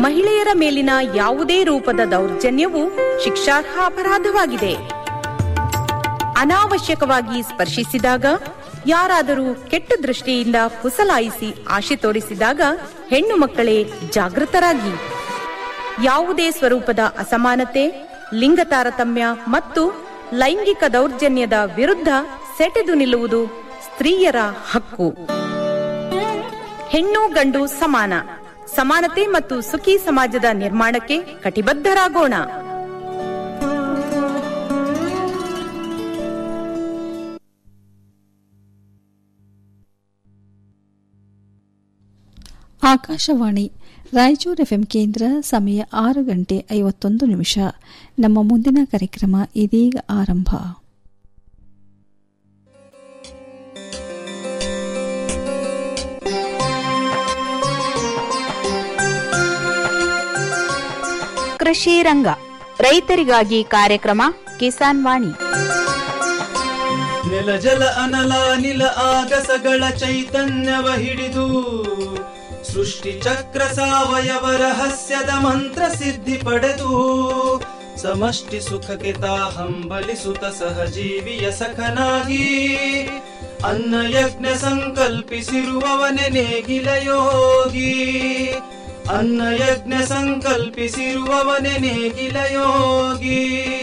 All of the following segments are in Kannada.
ಮಹಿಳೆಯರ ಮೇಲಿನ ಯಾವುದೇ ರೂಪದ ದೌರ್ಜನ್ಯವು ಶಿಕ್ಷಾರ್ಹ ಅಪರಾಧವಾಗಿದೆ ಅನಾವಶ್ಯಕವಾಗಿ ಸ್ಪರ್ಶಿಸಿದಾಗ ಯಾರಾದರೂ ಕೆಟ್ಟ ದೃಷ್ಟಿಯಿಂದ ಪುಸಲಾಯಿಸಿ ಆಶೆ ತೋರಿಸಿದಾಗ ಹೆಣ್ಣು ಮಕ್ಕಳೇ ಜಾಗೃತರಾಗಿ ಯಾವುದೇ ಸ್ವರೂಪದ ಅಸಮಾನತೆ ಲಿಂಗ ತಾರತಮ್ಯ ಮತ್ತು ಲೈಂಗಿಕ ದೌರ್ಜನ್ಯದ ವಿರುದ್ಧ ಸೆಟೆದು ನಿಲ್ಲುವುದು ಸ್ತ್ರೀಯರ ಹಕ್ಕು ಹೆಣ್ಣು ಗಂಡು ಸಮಾನ ಸಮಾನತೆ ಮತ್ತು ಸುಖಿ ಸಮಾಜದ ನಿರ್ಮಾಣಕ್ಕೆ ಕಟಿಬದ್ಧರಾಗೋಣ ಆಕಾಶವಾಣಿ ರಾಯಚೂರು ಎಫ್ಎಂ ಕೇಂದ್ರ ಸಮಯ ಆರು ಗಂಟೆ ಐವತ್ತೊಂದು ನಿಮಿಷ ನಮ್ಮ ಮುಂದಿನ ಕಾರ್ಯಕ್ರಮ ಇದೀಗ ಆರಂಭ ಕೃಷಿ ರಂಗ ರೈತರಿಗಾಗಿ ಕಾರ್ಯಕ್ರಮ ಕಿಸಾನ್ ವಾಣಿ ನೆಲ ಜಲ ಅನಲ ನಿಲ ಆಗಸಗಳ ಚೈತನ್ಯವ ಹಿಡಿದು ಸೃಷ್ಟಿ ಚಕ್ರ ಸಾವಯವ ರಹಸ್ಯದ ಮಂತ್ರ ಸಿದ್ಧಿ ಪಡೆದು ಸಮಷ್ಟಿ ಸುಖಕ್ಕೆ ತಾ ಹಂಬಲಿಸುತ್ತ ಸಹಜೀವಿಯ ಸಖನಾಗಿ ಅನ್ನ ಯಜ್ಞ ಸಂಕಲ್ಪಿಸಿರುವವನೆ ನೇಗಿಲ ಯೋಗಿ ಅನ್ನ ಯಜ್ಞ ಸಂಕಲ್ಪಿಸಿರುವವನೆ ನೇಗಿಲ ಯೋಗಿ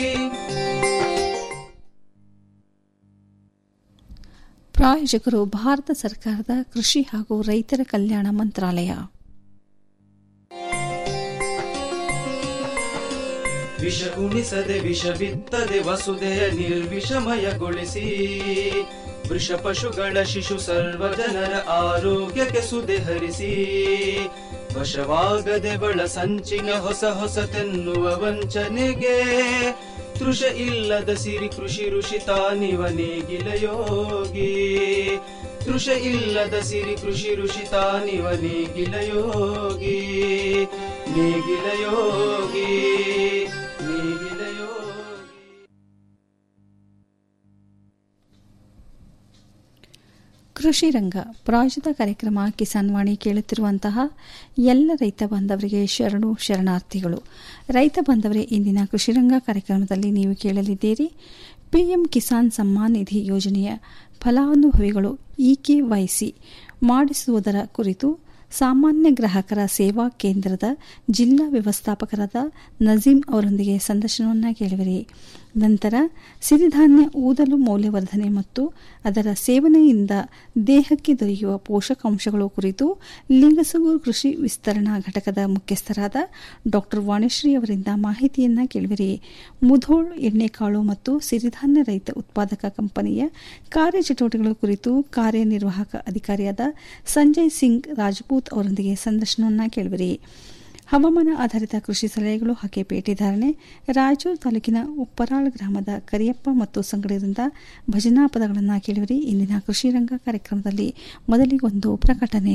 ಪ್ರಾಯೋಜಕರು ಭಾರತ ಸರ್ಕಾರದ ಕೃಷಿ ಹಾಗೂ ರೈತರ ಕಲ್ಯಾಣ ಮಂತ್ರಾಲಯ ವಿಷ ಉಣಿಸದೆ ವಿಷ ಬಿತ್ತದೆ ವಸುದೆಯ ನಿರ್ವಿಷಮಯಗೊಳಿಸಿ ವೃಷ ಪಶುಗಳ ಶಿಶು ಸರ್ವ ಜನರ ಆರೋಗ್ಯಕ್ಕೆ ಸುದೆ ಹರಿಸಿ ವಶವಾಗದೆ ಬಳ ಸಂಚಿನ ಹೊಸ ಹೊಸತೆನ್ನುವ ವಂಚನೆಗೆ ತೃಷ ಇಲ್ಲದ ಸಿರಿ ಕೃಷಿ ಋಷಿ ತಾನಿವ ನೇಗಿಲ ಯೋಗಿ ತೃಷ ಇಲ್ಲದ ಸಿರಿ ಕೃಷಿ ಋಷಿ ತಾನಿವ ನೇಗಿಲ ಯೋಗಿ ನೇಗಿಲ ಯೋಗಿ ನೇಗಿಲ ಯೋಗಿ ಕೃಷಿ ರಂಗ ಪ್ರಾಯೋಜಿತ ಕಾರ್ಯಕ್ರಮ ಕಿಸಾನ್ ವಾಣಿ ಕೇಳುತ್ತಿರುವಂತಹ ಎಲ್ಲ ರೈತ ಬಾಂಧವರಿಗೆ ಶರಣು ಶರಣಾರ್ಥಿಗಳು ರೈತ ಬಾಂಧವರೇ ಇಂದಿನ ಕೃಷಿ ರಂಗ ಕಾರ್ಯಕ್ರಮದಲ್ಲಿ ನೀವು ಕೇಳಲಿದ್ದೀರಿ ಪಿಎಂ ಕಿಸಾನ್ ಸಮ್ಮಾನ್ ನಿಧಿ ಯೋಜನೆಯ ಫಲಾನುಭವಿಗಳು ಇಕೆವೈಸಿ ಮಾಡಿಸುವುದರ ಕುರಿತು ಸಾಮಾನ್ಯ ಗ್ರಾಹಕರ ಸೇವಾ ಕೇಂದ್ರದ ಜಿಲ್ಲಾ ವ್ಯವಸ್ಥಾಪಕರಾದ ನಜೀಂ ಅವರೊಂದಿಗೆ ಸಂದರ್ಶನವನ್ನು ಕೇಳುವಿರಿ ನಂತರ ಸಿರಿಧಾನ್ಯ ಊದಲು ಮೌಲ್ಯವರ್ಧನೆ ಮತ್ತು ಅದರ ಸೇವನೆಯಿಂದ ದೇಹಕ್ಕೆ ದೊರೆಯುವ ಪೋಷಕಾಂಶಗಳು ಕುರಿತು ಲಿಂಗಸಗೂರು ಕೃಷಿ ವಿಸ್ತರಣಾ ಘಟಕದ ಮುಖ್ಯಸ್ಥರಾದ ಡಾ ವಾಣಿಶ್ರೀ ಅವರಿಂದ ಮಾಹಿತಿಯನ್ನ ಕೇಳುವಿರಿ ಮುಧೋಳ್ ಎಣ್ಣೆಕಾಳು ಮತ್ತು ಸಿರಿಧಾನ್ಯ ರೈತ ಉತ್ಪಾದಕ ಕಂಪನಿಯ ಕಾರ್ಯಚಟುವಟಿಕೆಗಳ ಕುರಿತು ಕಾರ್ಯನಿರ್ವಾಹಕ ಅಧಿಕಾರಿಯಾದ ಸಂಜಯ್ ಸಿಂಗ್ ರಾಜಪೂತ್ ಅವರೊಂದಿಗೆ ಸಂದರ್ಶನವನ್ನ ಕೇಳುವಿರಿ ಹವಾಮಾನ ಆಧಾರಿತ ಕೃಷಿ ಸಲಹೆಗಳು ಹಾಗೆ ಪೇಟೆ ಧಾರಣೆ ರಾಯಚೂರು ತಾಲೂಕಿನ ಉಪ್ಪರಾಳ್ ಗ್ರಾಮದ ಕರಿಯಪ್ಪ ಮತ್ತು ಸಂಗಡದಿಂದ ಭಜನಾ ಪದಗಳನ್ನು ಕೇಳುವಿರಿ ಇಂದಿನ ಕೃಷಿ ರಂಗ ಕಾರ್ಯಕ್ರಮದಲ್ಲಿ ಮೊದಲಿಗೊಂದು ಪ್ರಕಟಣೆ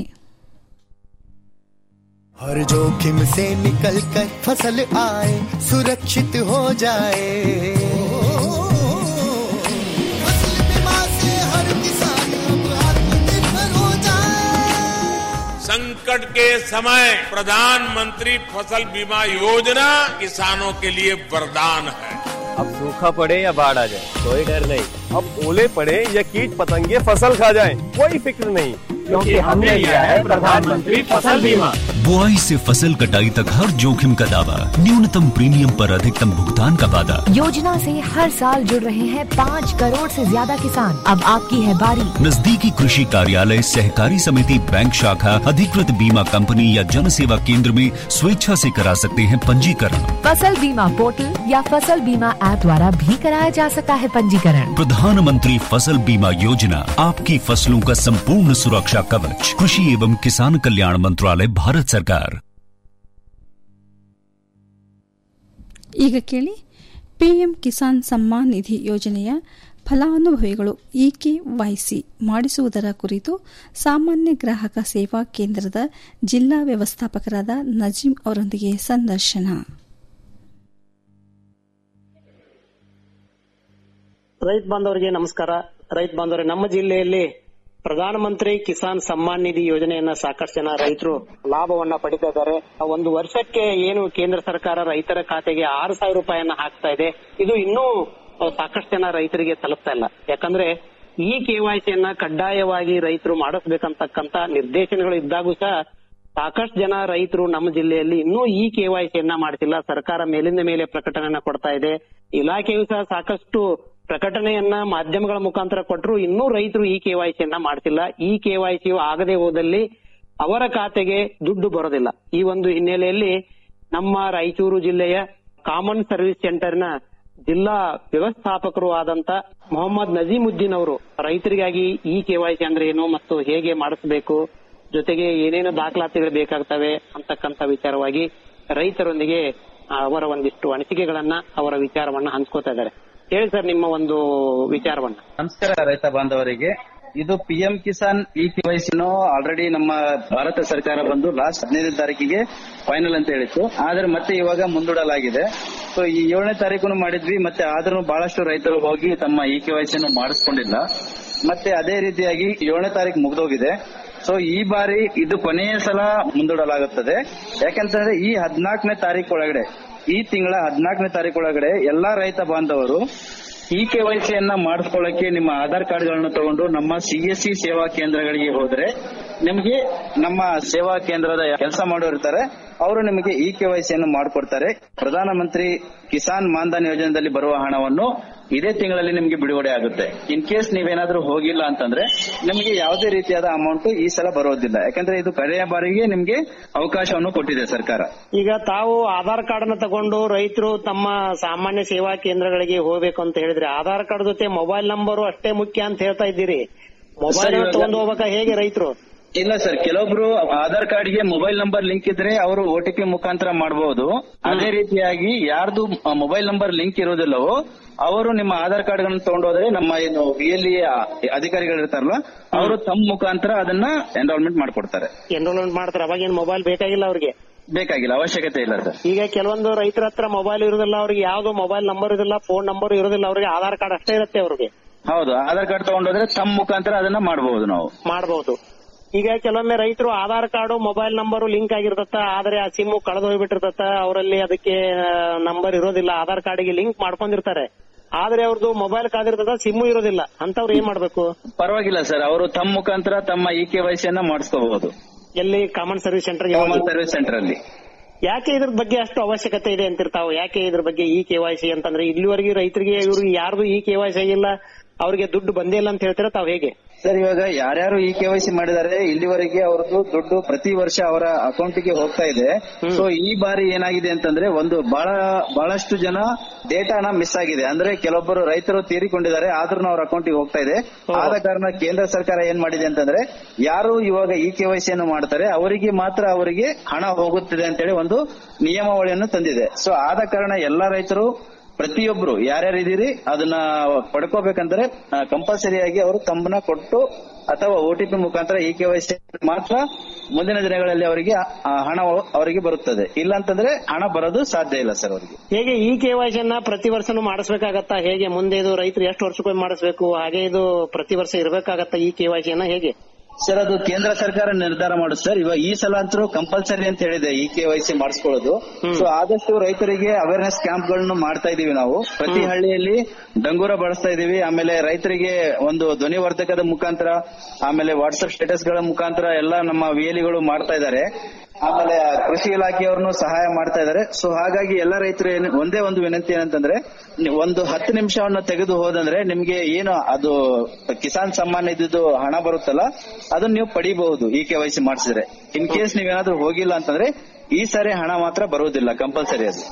हर जोखिम से निकल कर फसल आए सुरक्षित हो जाए फसल बीमा से हर किसान अब आत्मनिर्भर हो जाए संकट के समय प्रधानमंत्री फसल बीमा योजना किसानों के लिए वरदान है अब सूखा पड़े या बाढ़ आ जाए कोई डर नहीं अब ओले पड़े या कीट पतंगे फसल खा जाए कोई फिक्र नहीं क्योंकि हमने लिया है प्रधानमंत्री फसल बीमा बुआई से फसल कटाई तक हर जोखिम का दावा न्यूनतम प्रीमियम पर अधिकतम भुगतान का वादा योजना से हर साल जुड़ रहे हैं पाँच करोड़ से ज्यादा किसान अब आपकी है बारी नजदीकी कृषि कार्यालय सहकारी समिति बैंक शाखा अधिकृत बीमा कंपनी या जन सेवा केंद्र में स्वेच्छा से करा सकते हैं पंजीकरण फसल बीमा पोर्टल या फसल बीमा ऐप द्वारा भी कराया जा सकता है पंजीकरण प्रधानमंत्री फसल बीमा योजना आपकी फसलों का संपूर्ण सुरक्षा कवच कृषि एवं किसान कल्याण मंत्रालय भारत सरकार ಈಗ ಕೇಳಿ ಪಿಎಂ ಕಿಸಾನ್ ಸಮ್ಮಾನ್ ನಿಧಿ ಯೋಜನೆಯ ಫಲಾನುಭವಿಗಳು ಇಕೆವೈಸಿ ಮಾಡಿಸುವುದರ ಕುರಿತು ಸಾಮಾನ್ಯ ಗ್ರಾಹಕ ಸೇವಾ ಕೇಂದ್ರದ ಜಿಲ್ಲಾ ವ್ಯವಸ್ಥಾಪಕರಾದ ನಜೀಂ ಅವರೊಂದಿಗೆ ಸಂದರ್ಶನ ರೈತ ಬಾಂಧವರಿಗೆ ನಮಸ್ಕಾರ ರೈತ ಬಾಂಧವರೇ ನಮ್ಮ ಜಿಲ್ಲೆಯಲ್ಲಿ ಪ್ರಧಾನಮಂತ್ರಿ ಕಿಸಾನ್ ಸಮ್ಮಾನ್ ನಿಧಿ ಯೋಜನೆಯನ್ನ ಸಾಕಷ್ಟು ಜನ ರೈತರು ಲಾಭವನ್ನ ಪಡಿತಾ ಇದ್ದಾರೆ ಒಂದು ವರ್ಷಕ್ಕೆ ಏನು ಕೇಂದ್ರ ಸರ್ಕಾರ ರೈತರ ಖಾತೆಗೆ ಆರು ಸಾವಿರ ರೂಪಾಯಿಯನ್ನ ಹಾಕ್ತಾ ಇದೆ ಇದು ಇನ್ನೂ ಸಾಕಷ್ಟು ಜನ ರೈತರಿಗೆ ತಲುಪ್ತಾ ಇಲ್ಲ ಯಾಕಂದ್ರೆ ಈ ಕೆವೈಸಿಯನ್ನ ಕಡ್ಡಾಯವಾಗಿ ರೈತರು ಮಾಡಿಸ್ಬೇಕಂತಕ್ಕಂತ ನಿರ್ದೇಶನಗಳು ಇದ್ದಾಗೂ ಸಹ ಸಾಕಷ್ಟು ಜನ ರೈತರು ನಮ್ಮ ಜಿಲ್ಲೆಯಲ್ಲಿ ಇನ್ನೂ ಈ ಕೆವೈಸಿಯನ್ನ ಮಾಡ್ತಿಲ್ಲ ಸರ್ಕಾರ ಮೇಲಿಂದ ಮೇಲೆ ಪ್ರಕಟಣೆಯನ್ನ ಕೊಡ್ತಾ ಇದೆ ಇಲಾಖೆಯು ಸಹ ಸಾಕಷ್ಟು ಪ್ರಕಟಣೆಯನ್ನ ಮಾಧ್ಯಮಗಳ ಮುಖಾಂತರ ಕೊಟ್ಟರು ಇನ್ನೂ ರೈತರು ಈ ಕೆವೈಸಿಯನ್ನ ಮಾಡ್ತಿಲ್ಲ ಈ ಕೆವೈಸಿಯು ಆಗದೆ ಹೋದಲ್ಲಿ ಅವರ ಖಾತೆಗೆ ದುಡ್ಡು ಬರೋದಿಲ್ಲ ಈ ಒಂದು ಹಿನ್ನೆಲೆಯಲ್ಲಿ ನಮ್ಮ ರಾಯಚೂರು ಜಿಲ್ಲೆಯ ಕಾಮನ್ ಸರ್ವಿಸ್ ಸೆಂಟರ್ನ ಜಿಲ್ಲಾ ವ್ಯವಸ್ಥಾಪಕರು ಆದಂತ ಮೊಹಮ್ಮದ್ ನಜೀಮುದ್ದೀನ್ ಅವರು ರೈತರಿಗಾಗಿ ಈ ಕೆವೈಸಿ ಅಂದ್ರೆ ಏನು ಮತ್ತು ಹೇಗೆ ಮಾಡಿಸಬೇಕು ಜೊತೆಗೆ ಏನೇನು ದಾಖಲಾತಿಗಳು ಬೇಕಾಗ್ತವೆ ಅಂತಕ್ಕಂತ ವಿಚಾರವಾಗಿ ರೈತರೊಂದಿಗೆ ಅವರ ಒಂದಿಷ್ಟು ಅನಿಸಿಕೆಗಳನ್ನ ಅವರ ವಿಚಾರವನ್ನ ಹಂಚ್ಕೋತಾ ಇದ್ದಾರೆ ಹೇಳಿ ಸರ್ ನಿಮ್ಮ ಒಂದು ವಿಚಾರವನ್ನ ನಮಸ್ಕಾರ ರೈತ ಬಾಂಧವರಿಗೆ ಇದು ಪಿ ಎಂ ಕಿಸಾನ್ ಇ ಕೆವೈಸಿನೂ ಆಲ್ರೆಡಿ ನಮ್ಮ ಭಾರತ ಸರ್ಕಾರ ಬಂದು ಲಾಸ್ಟ್ ಹದಿನೈದನೇ ತಾರೀಕಿಗೆ ಫೈನಲ್ ಅಂತ ಹೇಳಿತ್ತು ಆದ್ರೆ ಮತ್ತೆ ಇವಾಗ ಮುಂದೂಡಲಾಗಿದೆ ಸೊ ಈ ಏಳನೇ ತಾರೀಕು ಮಾಡಿದ್ವಿ ಮತ್ತೆ ಆದ್ರೂ ಬಹಳಷ್ಟು ರೈತರು ಹೋಗಿ ತಮ್ಮ ಇ ಕೆವೈಸಿಯನ್ನು ಮಾಡಿಸ್ಕೊಂಡಿಲ್ಲ ಮತ್ತೆ ಅದೇ ರೀತಿಯಾಗಿ ಏಳನೇ ತಾರೀಕು ಮುಗಿದೋಗಿದೆ ಸೊ ಈ ಬಾರಿ ಇದು ಕೊನೆಯ ಸಲ ಮುಂದೂಡಲಾಗುತ್ತದೆ ಯಾಕಂತಂದ್ರೆ ಈ ಹದಿನಾಲ್ಕನೇ ತಾರೀಕು ಒಳಗಡೆ ಈ ತಿಂಗಳ ಹದಿನಾಲ್ಕನೇ ತಾರೀಕು ಒಳಗಡೆ ಎಲ್ಲಾ ರೈತ ಬಾಂಧವರು ಇ ಕೆವೈಸಿಯನ್ನ ಮಾಡಿಸ್ಕೊಳ್ಳಕ್ಕೆ ನಿಮ್ಮ ಆಧಾರ್ ಕಾರ್ಡ್ಗಳನ್ನು ತಗೊಂಡು ನಮ್ಮ ಸಿಎಸ್ಸಿ ಸೇವಾ ಕೇಂದ್ರಗಳಿಗೆ ಹೋದ್ರೆ ನಿಮಗೆ ನಮ್ಮ ಸೇವಾ ಕೇಂದ್ರದ ಕೆಲಸ ಮಾಡೋರಿರ್ತಾರೆ ಅವರು ನಿಮಗೆ ಇ ಕೆವೈಸಿಯನ್ನು ಮಾಡಿಕೊಡ್ತಾರೆ ಪ್ರಧಾನಮಂತ್ರಿ ಕಿಸಾನ್ ಮಾನ್ಧನ್ ಯೋಜನೆಯಲ್ಲಿ ಬರುವ ಹಣವನ್ನು ಇದೇ ತಿಂಗಳಲ್ಲಿ ನಿಮಗೆ ಬಿಡುಗಡೆ ಆಗುತ್ತೆ ಇನ್ ಕೇಸ್ ನೀವೇನಾದ್ರೂ ಹೋಗಿಲ್ಲ ಅಂತಂದ್ರೆ ನಿಮಗೆ ಯಾವುದೇ ರೀತಿಯಾದ ಅಮೌಂಟ್ ಈ ಸಲ ಬರೋದಿಲ್ಲ ಯಾಕಂದ್ರೆ ಇದು ಕಡೆಯ ಬಾರಿಗೆ ನಿಮ್ಗೆ ಅವಕಾಶವನ್ನು ಕೊಟ್ಟಿದೆ ಸರ್ಕಾರ ಈಗ ತಾವು ಆಧಾರ್ ಕಾರ್ಡ್ ಅನ್ನ ತಗೊಂಡು ರೈತರು ತಮ್ಮ ಸಾಮಾನ್ಯ ಸೇವಾ ಕೇಂದ್ರಗಳಿಗೆ ಹೋಗ್ಬೇಕು ಅಂತ ಹೇಳಿದ್ರೆ ಆಧಾರ್ ಕಾರ್ಡ್ ಜೊತೆ ಮೊಬೈಲ್ ನಂಬರ್ ಅಷ್ಟೇ ಮುಖ್ಯ ಅಂತ ಹೇಳ್ತಾ ಇದ್ದೀರಿ ಮೊಬೈಲ್ ಸರ್, ಇವಾಗ- ತಗೊಂಡು ಹೋಗ್ಬೇಕಾ ಹೇಗೆ ರೈತರು ಇಲ್ಲ ಸರ್ ಕೆಲವೊಬ್ರು ಆಧಾರ್ ಕಾರ್ಡ್ಗೆ ಮೊಬೈಲ್ ನಂಬರ್ ಲಿಂಕ್ ಇದ್ರೆ ಅವರು ಒ ಟಿ ಪಿ ಮುಖಾಂತರ ಮಾಡಬಹುದು ಅದೇ ರೀತಿಯಾಗಿ ಯಾರ್ದು ಮೊಬೈಲ್ ನಂಬರ್ ಲಿಂಕ್ ಇರೋದಿಲ್ಲವೋ ಅವರು ನಿಮ್ಮ ಆಧಾರ್ ಕಾರ್ಡ್ ಗಳನ್ನು ತಗೊಂಡೋದ್ರೆ ನಮ್ಮ ಏನು ಬಿ ಎಲ್ ಅಧಿಕಾರಿಗಳು ಇರ್ತಾರಲ್ಲ ಅವರು ತಮ್ಮ ಮುಖಾಂತರ ಅದನ್ನ ಎನ್ರೋಲ್ಮೆಂಟ್ ಮಾಡ್ಕೊಡ್ತಾರೆ ಎನ್ರೋಲ್ಮೆಂಟ್ ಮಾಡ್ತಾರೆ ಅವಾಗ ಏನ್ ಮೊಬೈಲ್ ಬೇಕಾಗಿಲ್ಲ ಅವ್ರಿಗೆ ಬೇಕಾಗಿಲ್ಲ ಅವಶ್ಯಕತೆ ಇಲ್ಲ ಸರ್ ಈಗ ಕೆಲವೊಂದು ರೈತರ ಹತ್ರ ಮೊಬೈಲ್ ಇರೋದಿಲ್ಲ ಅವ್ರಿಗೆ ಯಾವ್ದು ಮೊಬೈಲ್ ನಂಬರ್ ಇರೋದಿಲ್ಲ ಫೋನ್ ನಂಬರ್ ಇರೋದಿಲ್ಲ ಅವ್ರಿಗೆ ಆಧಾರ್ ಕಾರ್ಡ್ ಅಷ್ಟೇ ಇರುತ್ತೆ ಅವ್ರಿಗೆ ಹೌದು ಆಧಾರ್ ಕಾರ್ಡ್ ತಗೊಂಡೋದ್ರೆ ತಮ್ಮ ಮುಖಾಂತರ ಅದನ್ನ ಮಾಡಬಹುದು ನಾವು ಮಾಡಬಹುದು ಈಗ ಕೆಲವೊಮ್ಮೆ ರೈತರು Aadhaar card mobile number link ಆಗಿರ್ತತ್ತ ಆದ್ರೆ ಆ ಸಿಮ್ ಕಳೆದು ಹೋಗ್ಬಿಟ್ಟಿರ್ತತ್ತ ಅವರಲ್ಲಿ ಅದಕ್ಕೆ ನಂಬರ್ ಇರೋದಿಲ್ಲ ಆಧಾರ್ ಕಾರ್ಡ್ಗೆ ಲಿಂಕ್ ಮಾಡ್ಕೊಂಡಿರ್ತಾರೆ ಆದ್ರೆ ಅವ್ರದ್ದು ಮೊಬೈಲ್ ಕಳೆದಿರ್ತದ ಸಿಮ್ಮು ಇರೋದಿಲ್ಲ ಅಂತವ್ರು ಏನ್ ಮಾಡ್ಬೇಕು ಪರವಾಗಿಲ್ಲ ಸರ್ ಅವರು ತಮ್ಮ ಮುಖಾಂತರ ತಮ್ಮ ಇ ಕೆ ವೈಸಿಯನ್ನ ಮಾಡಿಸ್ಕೋಬಹುದು ಎಲ್ಲಿ ಕಾಮನ್ ಸರ್ವಿಸ್ ಸೆಂಟರ್ಗೆ ಕಾಮನ್ ಸರ್ವಿಸ್ ಸೆಂಟರ್ ಅಲ್ಲಿ ಯಾಕೆ ಇದ್ರ ಬಗ್ಗೆ ಅಷ್ಟು ಅವಶ್ಯಕತೆ ಇದೆ ಅಂತಿರ್ತಾವ ಯಾಕೆ ಇದ್ರ ಬಗ್ಗೆ ಈ ಕೆವೈಸಿ ಅಂತಂದ್ರೆ ಇಲ್ಲಿವರೆಗೆ ರೈತರಿಗೆ ಇವ್ರಿಗೆ ಯಾರ್ದು ಈ ಕೆವೈಸಿ ಆಗಿಲ್ಲ ಅವ್ರಿಗೆ ದುಡ್ಡು ಬಂದೇ ಇಲ್ಲ ಅಂತ ಹೇಳ್ತೀರಾ ತಾವ್ ಹೇಗೆ ಸರ್ ಇವಾಗ ಯಾರ್ಯಾರು ಇ ಕೆವೈಸಿ ಮಾಡಿದ್ದಾರೆ ಇಲ್ಲಿವರೆಗೆ ಅವ್ರದ್ದು ದುಡ್ಡು ಪ್ರತಿ ವರ್ಷ ಅವರ ಅಕೌಂಟ್ಗೆ ಹೋಗ್ತಾ ಇದೆ ಸೊ ಈ ಬಾರಿ ಏನಾಗಿದೆ ಅಂತಂದ್ರೆ ಒಂದು ಬಹಳ ಬಹಳಷ್ಟು ಜನ ಡೇಟಾನ ಮಿಸ್ ಆಗಿದೆ ಅಂದ್ರೆ ಕೆಲವೊಬ್ಬರು ರೈತರು ತೀರಿಕೊಂಡಿದ್ದಾರೆ ಆದ್ರೂ ಅವ್ರ ಅಕೌಂಟ್ಗೆ ಹೋಗ್ತಾ ಇದೆ ಆದ ಕಾರಣ ಕೇಂದ್ರ ಸರ್ಕಾರ ಏನ್ ಮಾಡಿದೆ ಅಂತಂದ್ರೆ ಯಾರು ಇವಾಗ ಇ ಕೆವೈಸಿಯನ್ನು ಮಾಡ್ತಾರೆ ಅವರಿಗೆ ಮಾತ್ರ ಅವರಿಗೆ ಹಣ ಹೋಗುತ್ತಿದೆ ಅಂತೇಳಿ ಒಂದು ನಿಯಮಾವಳಿಯನ್ನು ತಂದಿದೆ ಸೊ ಆದ ಕಾರಣ ಎಲ್ಲಾ ರೈತರು ಪ್ರತಿಯೊಬ್ರು ಯಾರ್ಯಾರು ಇದೀರಿ ಅದನ್ನ ಪಡ್ಕೋಬೇಕಂದ್ರೆ ಕಂಪಲ್ಸರಿ ಆಗಿ ಅವರು ತಮ್ಮನ್ನ ಕೊಟ್ಟು ಅಥವಾ ಒ ಟಿ ಪಿ ಮುಖಾಂತರ ಇ ಕೆ ವೈಸಿ ಮಾತ್ರ ಮುಂದಿನ ದಿನಗಳಲ್ಲಿ ಅವರಿಗೆ ಆ ಹಣ ಅವರಿಗೆ ಬರುತ್ತದೆ ಇಲ್ಲ ಅಂತಂದ್ರೆ ಹಣ ಬರೋದು ಸಾಧ್ಯ ಇಲ್ಲ ಸರ್ ಅವರಿಗೆ ಹೇಗೆ ಈ ಕೆವೈಸಿ ಅನ್ನ ಪ್ರತಿ ವರ್ಷನೂ ಮಾಡಿಸ್ಬೇಕಾಗತ್ತಾ ಹೇಗೆ ಮುಂದೆ ಇದು ರೈತರು ಎಷ್ಟು ವರ್ಷಕ್ಕೊಮ್ಮೆ ಮಾಡಿಸ್ಬೇಕು ಹಾಗೆ ಇದು ಪ್ರತಿ ವರ್ಷ ಇರ್ಬೇಕಾಗತ್ತಾ ಈ ಕೆವೈಸಿ ಅನ್ನ ಹೇಗೆ ಸರ್ ಅದು ಕೇಂದ್ರ ಸರ್ಕಾರ ನಿರ್ಧಾರ ಮಾಡುತ್ತೆ ಸರ್ ಇವಾಗ ಈ ಸಲ ಅಂತೂ ಕಂಪಲ್ಸರಿ ಅಂತ ಹೇಳಿದೆ ಇ ಕೆ ವೈ ಸಿ ಮಾಡಿಸ್ಕೊಳ್ಳೋದು ಸೊ ಆದಷ್ಟು ರೈತರಿಗೆ ಅವೇರ್ನೆಸ್ ಕ್ಯಾಂಪ್ ಗಳನ್ನು ಮಾಡ್ತಾ ಇದೀವಿ ನಾವು ಪ್ರತಿ ಹಳ್ಳಿಯಲ್ಲಿ ಡಂಗೂರ ಬಳಸ್ತಾ ಇದೀವಿ ಆಮೇಲೆ ರೈತರಿಗೆ ಒಂದು ಧ್ವನಿವರ್ಧಕದ ಮುಖಾಂತರ ಆಮೇಲೆ ವಾಟ್ಸ್ಆಪ್ ಸ್ಟೇಟಸ್ ಗಳ ಮುಖಾಂತರ ಎಲ್ಲ ನಮ್ಮ ವಿಎಲಿಗಳು ಮಾಡ್ತಾ ಇದ್ದಾರೆ ಆಮೇಲೆ ಕೃಷಿ ಇಲಾಖೆಯವ್ರನ್ನು ಸಹಾಯ ಮಾಡ್ತಾ ಇದ್ದಾರೆ ಸೊ ಹಾಗಾಗಿ ಎಲ್ಲ ರೈತರು ಏನು ಒಂದೇ ಒಂದು ವಿನಂತಿ ಏನಂತಂದ್ರೆ ನೀವು ಒಂದು ಹತ್ತು ನಿಮಿಷವನ್ನು ತೆಗೆದು ಹೋದಂದ್ರೆ ನಿಮ್ಗೆ ಏನು ಅದು ಕಿಸಾನ್ ಸಮ್ಮಾನ್ ಇದ್ದಿದ್ದು ಹಣ ಬರುತ್ತಲ್ಲ ಅದನ್ನ ನೀವು ಪಡಿಬಹುದು ಈ ಕೆ ವೈಸಿ ಮಾಡಿಸಿದ್ರೆ ಇನ್ ಕೇಸ್ ನೀವೇನಾದ್ರೂ ಹೋಗಿಲ್ಲ ಅಂತಂದ್ರೆ ಈ ಸಾರಿ ಹಣ ಮಾತ್ರ ಬರುವುದಿಲ್ಲ ಕಂಪಲ್ಸರಿ ಅದು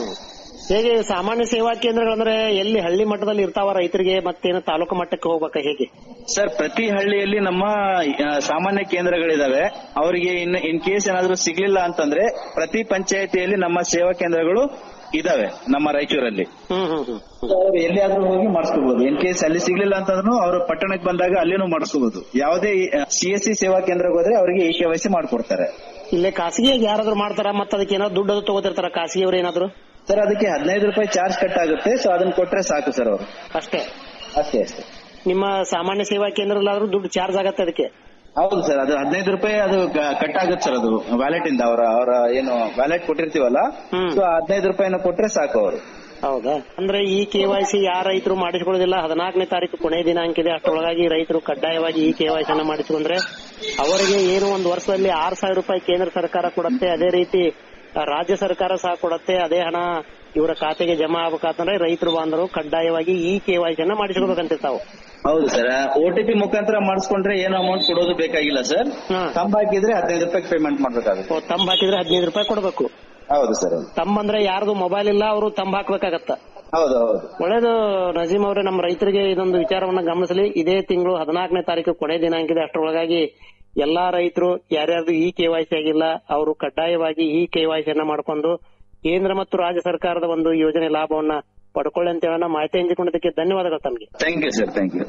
ಹೇಗೆ ಸಾಮಾನ್ಯ ಸೇವಾ ಕೇಂದ್ರಗಳಂದ್ರೆ ಎಲ್ಲಿ ಹಳ್ಳಿ ಮಟ್ಟದಲ್ಲಿ ಇರ್ತಾವ ರೈತರಿಗೆ ಮತ್ತೇನು ತಾಲೂಕು ಮಟ್ಟಕ್ಕೆ ಹೋಗ್ಬೇಕಾ ಹೇಗೆ ಸರ್ ಪ್ರತಿ ಹಳ್ಳಿಯಲ್ಲಿ ನಮ್ಮ ಆ, ಸಾಮಾನ್ಯ ಕೇಂದ್ರಗಳಿದಾವೆ ಅವರಿಗೆ ಇನ್ ಇನ್ ಕೇಸ್ ಏನಾದ್ರೂ ಸಿಗ್ಲಿಲ್ಲ ಅಂತಂದ್ರೆ ಪ್ರತಿ ಪಂಚಾಯತಿಯಲ್ಲಿ ನಮ್ಮ ಸೇವಾ ಕೇಂದ್ರಗಳು ಇದಾವೆ ನಮ್ಮ ರಾಯಚೂರಲ್ಲಿ ಅವ್ರು ಎಲ್ಲಿಯಾದ್ರೂ ಹೋಗಿ ಮಾಡಿಸ್ಕೋಬಹುದು ಇನ್ ಕೇಸ್ ಅಲ್ಲಿ ಸಿಗ್ಲಿಲ್ಲ ಅಂತಂದ್ರೂ ಅವರು ಪಟ್ಟಣಕ್ಕೆ ಬಂದಾಗ ಅಲ್ಲಿನೂ ಮಾಡಿಸ್ಕೋಬಹುದು ಯಾವುದೇ ಸಿ ಎಸ್ ಸಿ ಸೇವಾ ಕೇಂದ್ರಕ್ಕೆ ಹೋದ್ರೆ ಅವರಿಗೆ ಈ ಕೆ ವೈ ಸಿ ಮಾಡ್ಕೊಡ್ತಾರೆ ಇಲ್ಲೇ ಖಾಸಗಿಯಾಗಿ ಯಾರಾದ್ರೂ ಮಾಡ್ತಾರ ಮತ್ತೆ ಅದಕ್ಕೆ ಏನಾದ್ರು ದುಡ್ಡು ಅದು ತಗೋತಿರ್ತಾರ ಖಾಸಗಿಯವ್ರು ಏನಾದ್ರು ಸರ್ ಅದಕ್ಕೆ ಹದಿನೈದು ರೂಪಾಯಿ ಚಾರ್ಜ್ ಕಟ್ ಆಗುತ್ತೆ ಸೊ ಅದನ್ನ ಕೊಟ್ರೆ ಸಾಕು ಸರ್ ಅವರು ಅಷ್ಟೇ ಅಷ್ಟೇ ಅಷ್ಟೇ ನಿಮ್ಮ ಸಾಮಾನ್ಯ ಸೇವಾ ಕೇಂದ್ರದಲ್ಲಾದ್ರೂ ದುಡ್ಡು ಚಾರ್ಜ್ ಆಗತ್ತೆ ಅದಕ್ಕೆ ಹೌದು ಸರ್ ಅದು ಹದಿನೈದು ರೂಪಾಯಿ ಅದು ಕಟ್ ಆಗುತ್ತೆ ಸರ್ ಅದು ವ್ಯಾಲೆಟ್ ಇಂದ ಅವರ ಅವರ ಏನು ವ್ಯಾಲೆಟ್ ಕೊಟ್ಟಿರ್ತೀವಲ್ಲ ಸೊ ಹದಿನೈದು ರೂಪಾಯಿನ ಕೊಟ್ರೆ ಸಾಕು ಅವರು ಹೌದಾ ಅಂದ್ರೆ ಈ ಕೆವೈಸಿ ಯಾರ ರೈತರು ಮಾಡಿಸ್ಕೊಳ್ಳೋದಿಲ್ಲ ಹದಿನಾಲ್ಕನೇ ತಾರೀಕು ಕೊನೆ ದಿನಾಂಕ ಇದೆ ಅಷ್ಟರೊಳಗಾಗಿ ರೈತರು ಕಡ್ಡಾಯವಾಗಿ ಈ ಕೆವೈಸಿ ಅನ್ನ ಮಾಡಿಸಿಕೊಂಡ್ರೆ ಅವರಿಗೆ ಏನು ಒಂದು ವರ್ಷದಲ್ಲಿ ಆರ್ ಸಾವಿರ ರೂಪಾಯಿ ಕೇಂದ್ರ ಸರ್ಕಾರ ಕೊಡುತ್ತೆ ಅದೇ ರೀತಿ ಆ, ರಾಜ್ಯ ಸರ್ಕಾರ ಸಹ ಕೊಡುತ್ತೆ ಅದೇ ಹಣ ಇವರ ಖಾತೆಗೆ ಜಮಾ ಆಗ್ಬೇಕಂತಂದ್ರೆ ರೈತರು ಬಾಂಧವರು ಕಡ್ಡಾಯವಾಗಿ ಈ ಕೆವೈಸಿ ಅನ್ನ ಮಾಡಿಸ್ಕೋಬೇಕಂತ ತಾವು ಹೌದು ಸರ್ ಒ ಟಿ ಪಿ ಮುಖಾಂತರ ಮಾಡಿಸ್ಕೊಂಡ್ರೆ ಏನು ಅಮೌಂಟ್ ಕೊಡೋದು ಬೇಕಾಗಿಲ್ಲ ಸರ್ ತಂಬ ಹಾಕಿದ್ರೆ ಹದಿನೈದು ರೂಪಾಯಿ ಪೇಮೆಂಟ್ ಮಾಡ್ಬೇಕಾಗುತ್ತೆ ತಂಬ್ ಹಾಕಿದ್ರೆ ಹದಿನೈದು ರೂಪಾಯಿ ಕೊಡಬೇಕು ಹೌದು ಸರ್ ತಂಬ್ ಅಂದ್ರೆ ಯಾರ್ದು ಮೊಬೈಲ್ ಇಲ್ಲ ಅವರು ತಂಬ್ ಹಾಕ್ಬೇಕಾಗತ್ತ ಹೌದು ಹೌದು ಒಳ್ಳೇದು ನಜೀಮ್ ಅವರೇ ನಮ್ಮ ರೈತರಿಗೆ ಇದೊಂದು ವಿಚಾರವನ್ನ ಗಮನಿಸಲಿ ಇದೇ ತಿಂಗಳು ಹದಿನಾಲ್ಕನೇ ತಾರೀಕು ಕೊನೆ ದಿನಾಂಕ ಇದೆ ಅಷ್ಟರೊಳಗಾಗಿ ಎಲ್ಲಾ ರೈತರು ಯಾರ್ಯಾರ್ದು ಈ ಕೆವೈಸಿ ಆಗಿಲ್ಲ ಅವರು ಕಡ್ಡಾಯವಾಗಿ ಈ ಕೆವೈಸಿಯನ್ನ ಮಾಡ್ಕೊಂಡು ಕೇಂದ್ರ ಮತ್ತು ರಾಜ್ಯ ಸರ್ಕಾರದ ಒಂದು ಯೋಜನೆ ಲಾಭವನ್ನ ಪಡ್ಕೊಳ್ಳಿ ಅಂತ ಹೇಳೋಣ ಮಾಹಿತಿ ಹಂಚಿಕೊಂಡಿದ್ದಕ್ಕೆ ಧನ್ಯವಾದಗಳು ತಮಗೆ thank you sir thank you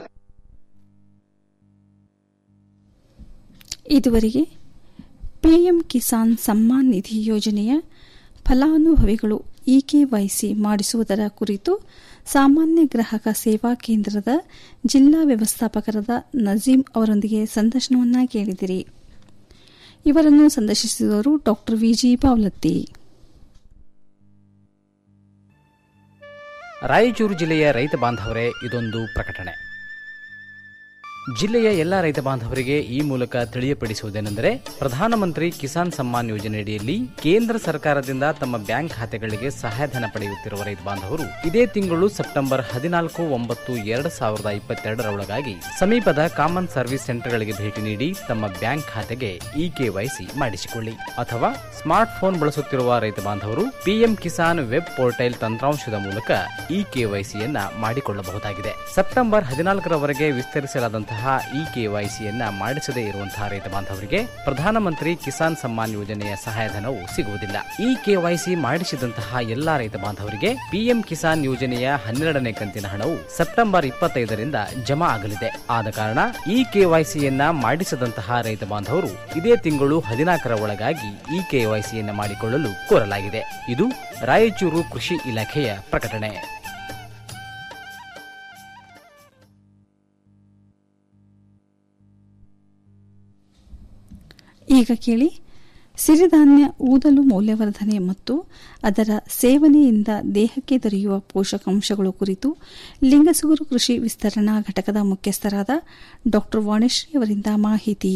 ಇದುವರೆಗೆ ಪಿಎಂ ಕಿಸಾನ್ ಸಮ್ಮಾನ್ ನಿಧಿ ಯೋಜನೆಯ ಫಲಾನುಭವಿಗಳು ಇಕೆವೈಸಿ ಮಾಡಿಸುವುದರ ಕುರಿತು ಸಾಮಾನ್ಯ ಗ್ರಾಹಕ ಸೇವಾ ಕೇಂದ್ರದ ಜಿಲ್ಲಾ ವ್ಯವಸ್ಥಾಪಕರಾದ ನಜೀಂ ಅವರೊಂದಿಗೆ ಸಂದರ್ಶನವನ್ನ ಕೇಳಿದಿರಿ ಇವರನ್ನು ಸಂದರ್ಶಿಸಿದವರು ಡಾ ವಿಜಿ ಪಾವಲತ್ತಿ ರಾಯಚೂರು ಜಿಲ್ಲೆಯ ರೈತ ಬಾಂಧವರೇ ಇದೊಂದು ಪ್ರಕಟಣೆ ಜಿಲ್ಲೆಯ ಎಲ್ಲ ರೈತ ಬಾಂಧವರಿಗೆ ಈ ಮೂಲಕ ತಿಳಿಯಪಡಿಸುವುದೇನೆಂದರೆ ಪ್ರಧಾನಮಂತ್ರಿ ಕಿಸಾನ್ ಸಮ್ಮಾನ್ ಯೋಜನೆಯಡಿಯಲ್ಲಿ ಕೇಂದ್ರ ಸರ್ಕಾರದಿಂದ ತಮ್ಮ ಬ್ಯಾಂಕ್ ಖಾತೆಗಳಿಗೆ ಸಹಾಯಧನ ಪಡೆಯುತ್ತಿರುವ ರೈತ ಬಾಂಧವರು ಇದೇ ತಿಂಗಳು ಸೆಪ್ಟೆಂಬರ್ ಹದಿನಾಲ್ಕು ಒಂಬತ್ತು ಎರಡು ಸಾವಿರದ ಇಪ್ಪತ್ತೆರಡರ ಒಳಗಾಗಿ ಸಮೀಪದ ಕಾಮನ್ ಸರ್ವಿಸ್ ಸೆಂಟರ್ಗಳಿಗೆ ಭೇಟಿ ನೀಡಿ ತಮ್ಮ ಬ್ಯಾಂಕ್ ಖಾತೆಗೆ ಇ ಕೆವೈಸಿ ಮಾಡಿಸಿಕೊಳ್ಳಿ ಅಥವಾ ಸ್ಮಾರ್ಟ್ ಫೋನ್ ಬಳಸುತ್ತಿರುವ ರೈತ ಬಾಂಧವರು ಪಿಎಂ ಕಿಸಾನ್ ವೆಬ್ ಪೋರ್ಟಲ್ ತಂತ್ರಾಂಶದ ಮೂಲಕ ಇ ಕೆವೈಸಿಯನ್ನ ಮಾಡಿಕೊಳ್ಳಬಹುದಾಗಿದೆ ಸೆಪ್ಟೆಂಬರ್ ಹದಿನಾಲ್ಕರವರೆಗೆ ವಿಸ್ತರಿಸಲಾದಂತಹ ಇ ಕೆವೈಸಿಯನ್ನ ಮಾಡಿಸದೇ ಇರುವಂತಹ ರೈತ ಬಾಂಧವರಿಗೆ ಪ್ರಧಾನಮಂತ್ರಿ ಕಿಸಾನ್ ಸಮ್ಮಾನ್ ಯೋಜನೆಯ ಸಹಾಯಧನವು ಸಿಗುವುದಿಲ್ಲ ಇ ಕೆವೈಸಿ ಮಾಡಿಸಿದಂತಹ ಎಲ್ಲಾ ರೈತ ಬಾಂಧವರಿಗೆ ಪಿಎಂ ಕಿಸಾನ್ ಯೋಜನೆಯ ಹನ್ನೆರಡನೇ ಕಂತಿನ ಹಣವು ಸೆಪ್ಟೆಂಬರ್ ಇಪ್ಪತ್ತೈದರಿಂದ ಜಮಾ ಆಗಲಿದೆ ಆದ ಕಾರಣ ಇ ಕೆವೈಸಿಯನ್ನ ಮಾಡಿಸದಂತಹ ರೈತ ಬಾಂಧವರು ಇದೇ ತಿಂಗಳು ಹದಿನಾಲ್ಕರ ಒಳಗಾಗಿ ಇ ಕೆವೈಸಿಯನ್ನ ಮಾಡಿಕೊಳ್ಳಲು ಕೋರಲಾಗಿದೆ ಇದು ರಾಯಚೂರು ಕೃಷಿ ಇಲಾಖೆಯ ಪ್ರಕಟಣೆ ಈಗ ಕೇಳಿ ಸಿರಿಧಾನ್ಯ ಊದಲು ಮೌಲ್ಯವರ್ಧನೆ ಮತ್ತು ಅದರ ಸೇವನೆಯಿಂದ ದೇಹಕ್ಕೆ ದೊರೆಯುವ ಪೋಷಕಾಂಶಗಳು ಕುರಿತು ಲಿಂಗಸೂರು ಕೃಷಿ ವಿಸ್ತರಣಾ ಘಟಕದ ಮುಖ್ಯಸ್ಥರಾದ ಡಾ ವಾಣಿಶ್ರೀ ಅವರಿಂದ ಮಾಹಿತಿ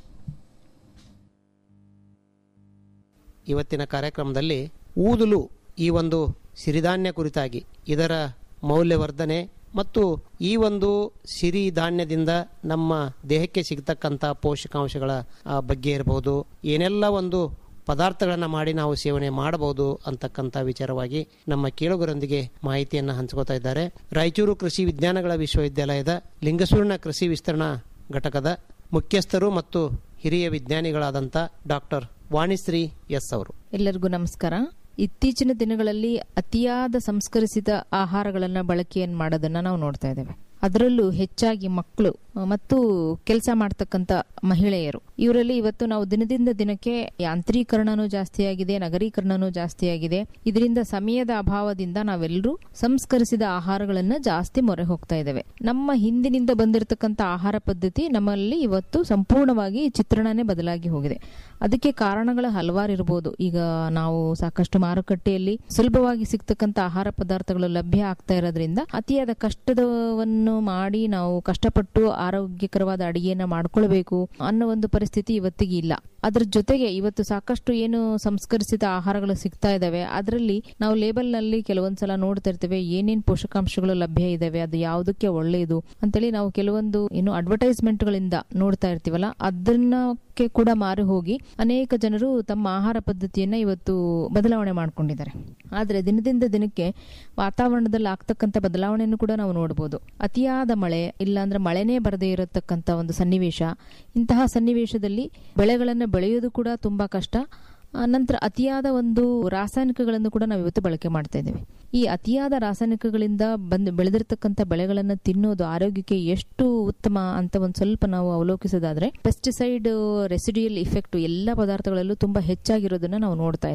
ಇವತ್ತಿನ ಕಾರ್ಯಕ್ರಮದಲ್ಲಿ ಊದಲು ಈ ಒಂದು ಸಿರಿಧಾನ್ಯ ಕುರಿತಾಗಿ ಇದರ ಮೌಲ್ಯವರ್ಧನೆ ಮತ್ತು ಈ ಒಂದು ಸಿರಿಧಾನ್ಯದಿಂದ ನಮ್ಮ ದೇಹಕ್ಕೆ ಸಿಗ್ತಕ್ಕಂಥ ಪೋಷಕಾಂಶಗಳ ಆ, ಬಗ್ಗೆ ಇರಬಹುದು ಏನೆಲ್ಲ ಒಂದು ಪದಾರ್ಥಗಳನ್ನು ಮಾಡಿ ನಾವು ಸೇವನೆ ಮಾಡಬಹುದು ಅಂತಕ್ಕಂಥ ವಿಚಾರವಾಗಿ ನಮ್ಮ ಕೇಳುಗರೊಂದಿಗೆ ಮಾಹಿತಿಯನ್ನು ಹಂಚ್ಕೋತಾ ಇದ್ದಾರೆ ರಾಯಚೂರು ಕೃಷಿ ವಿಜ್ಞಾನಗಳ ವಿಶ್ವವಿದ್ಯಾಲಯದ ಲಿಂಗಸೂರಿನ ಕೃಷಿ ವಿಸ್ತರಣಾ ಘಟಕದ ಮುಖ್ಯಸ್ಥರು ಮತ್ತು ಹಿರಿಯ ವಿಜ್ಞಾನಿಗಳಾದಂಥ ಡಾಕ್ಟರ್ ವಾಣಿಶ್ರೀ ಎಸ್ ಅವರು ಎಲ್ಲರಿಗೂ ನಮಸ್ಕಾರ ಇತ್ತೀಚಿನ ದಿನಗಳಲ್ಲಿ ಅತಿಯಾದ ಸಂಸ್ಕರಿಸಿದ ಆಹಾರಗಳನ್ನ ಬಳಕೆಯನ್ನು ಮಾಡೋದನ್ನ ನಾವು ನೋಡ್ತಾ ಇದ್ದೇವೆ ಅದರಲ್ಲೂ ಹೆಚ್ಚಾಗಿ ಮಕ್ಕಳು ಮತ್ತು ಕೆಲಸ ಮಾಡ್ತಕ್ಕಂಥ ಮಹಿಳೆಯರು ಇವರಲ್ಲಿ ಇವತ್ತು ನಾವು ದಿನದಿಂದ ದಿನಕ್ಕೆ ಯಾಂತ್ರೀಕರಣನೂ ಜಾಸ್ತಿ ಆಗಿದೆ ನಗರೀಕರಣನೂ ಜಾಸ್ತಿ ಆಗಿದೆ ಇದರಿಂದ ಸಮಯದ ಅಭಾವದಿಂದ ನಾವೆಲ್ಲರೂ ಸಂಸ್ಕರಿಸಿದ ಆಹಾರಗಳನ್ನ ಜಾಸ್ತಿ ಮೊರೆ ಹೋಗ್ತಾ ಇದ್ದೇವೆ ನಮ್ಮ ಹಿಂದಿನಿಂದ ಬಂದಿರತಕ್ಕಂಥ ಆಹಾರ ಪದ್ಧತಿ ನಮ್ಮಲ್ಲಿ ಇವತ್ತು ಸಂಪೂರ್ಣವಾಗಿ ಚಿತ್ರಣನೇ ಬದಲಾಗಿ ಹೋಗಿದೆ ಅದಕ್ಕೆ ಕಾರಣಗಳ ಹಲವಾರು ಇರಬಹುದು ಈಗ ನಾವು ಸಾಕಷ್ಟು ಮಾರುಕಟ್ಟೆಯಲ್ಲಿ ಸುಲಭವಾಗಿ ಸಿಗ್ತಕ್ಕಂಥ ಆಹಾರ ಪದಾರ್ಥಗಳು ಲಭ್ಯ ಆಗ್ತಾ ಇರೋದ್ರಿಂದ ಅತಿಯಾದ ಕಷ್ಟದವನ್ನು ಮಾಡಿ ನಾವು ಕಷ್ಟಪಟ್ಟು ಆರೋಗ್ಯಕರವಾದ ಅಡಿಗೆಯನ್ನ ಮಾಡ್ಕೊಳ್ಬೇಕು ಅನ್ನೋ ಒಂದು ಪರಿಸ್ಥಿತಿ ಇವತ್ತಿಗೆ ಇಲ್ಲ ಅದ್ರ ಜೊತೆಗೆ ಇವತ್ತು ಸಾಕಷ್ಟು ಏನು ಸಂಸ್ಕರಿಸಿದ ಆಹಾರಗಳು ಸಿಗ್ತಾ ಇದಾವೆ ಅದರಲ್ಲಿ ನಾವು ಲೇಬಲ್ ನಲ್ಲಿ ಕೆಲವೊಂದ್ಸಲ ನೋಡ್ತಾ ಇರ್ತೇವೆ ಏನೇನ್ ಪೋಷಕಾಂಶಗಳು ಲಭ್ಯ ಇದಾವೆ ಅದು ಯಾವುದಕ್ಕೆ ಒಳ್ಳೆಯದು ಅಂತೇಳಿ ನಾವು ಕೆಲವೊಂದು ಏನು ಅಡ್ವರ್ಟೈಸ್ಮೆಂಟ್ ಗಳಿಂದ ನೋಡ್ತಾ ಇರ್ತೀವಲ್ಲ ಅದನ್ನಕ್ಕೆ ಕೂಡ ಮಾರು ಹೋಗಿ ಅನೇಕ ಜನರು ತಮ್ಮ ಆಹಾರ ಪದ್ಧತಿಯನ್ನ ಇವತ್ತು ಬದಲಾವಣೆ ಮಾಡ್ಕೊಂಡಿದ್ದಾರೆ ಆದ್ರೆ ದಿನದಿಂದ ದಿನಕ್ಕೆ ವಾತಾವರಣದಲ್ಲಿ ಆಗ್ತಕ್ಕಂಥ ಬದಲಾವಣೆಯನ್ನು ಕೂಡ ನಾವು ನೋಡಬಹುದು ಅತಿಯಾದ ಮಳೆ ಇಲ್ಲಾಂದ್ರೆ ಮಳೆನೇ ಬರದೇ ಇರತಕ್ಕಂತ ಒಂದು ಸನ್ನಿವೇಶ ಇಂತಹ ಸನ್ನಿವೇಶದಲ್ಲಿ ಬೆಳೆಗಳನ್ನು ಬೆಳೆಯೋದು ಕೂಡ ತುಂಬಾ ಕಷ್ಟ ಆ, ನಂತರ ಅತಿಯಾದ ಒಂದು ರಾಸಾಯನಿಕಗಳನ್ನು ಕೂಡ ನಾವು ಇವತ್ತು ಬಳಕೆ ಮಾಡ್ತಾ ಇದ್ದೇವೆ ಈ ಅತಿಯಾದ ರಾಸಾಯನಿಕಗಳಿಂದ ಬಂದು ಬೆಳೆದಿರ್ತಕ್ಕಂಥ ಬೆಳೆಗಳನ್ನು ತಿನ್ನೋದು ಆರೋಗ್ಯಕ್ಕೆ ಎಷ್ಟು ಉತ್ತಮ ಅಂತ ಒಂದು ಸ್ವಲ್ಪ ನಾವು ಅವಲೋಕಿಸೋದಾದ್ರೆ ಪೆಸ್ಟಿಸೈಡ್ ರೆಸಿಡಿಯಲ್ ಇಫೆಕ್ಟ್ ಎಲ್ಲ ಪದಾರ್ಥಗಳಲ್ಲೂ ತುಂಬಾ ಹೆಚ್ಚಾಗಿರೋದನ್ನ ನಾವು ನೋಡ್ತಾ ಇದ್ದೇವೆ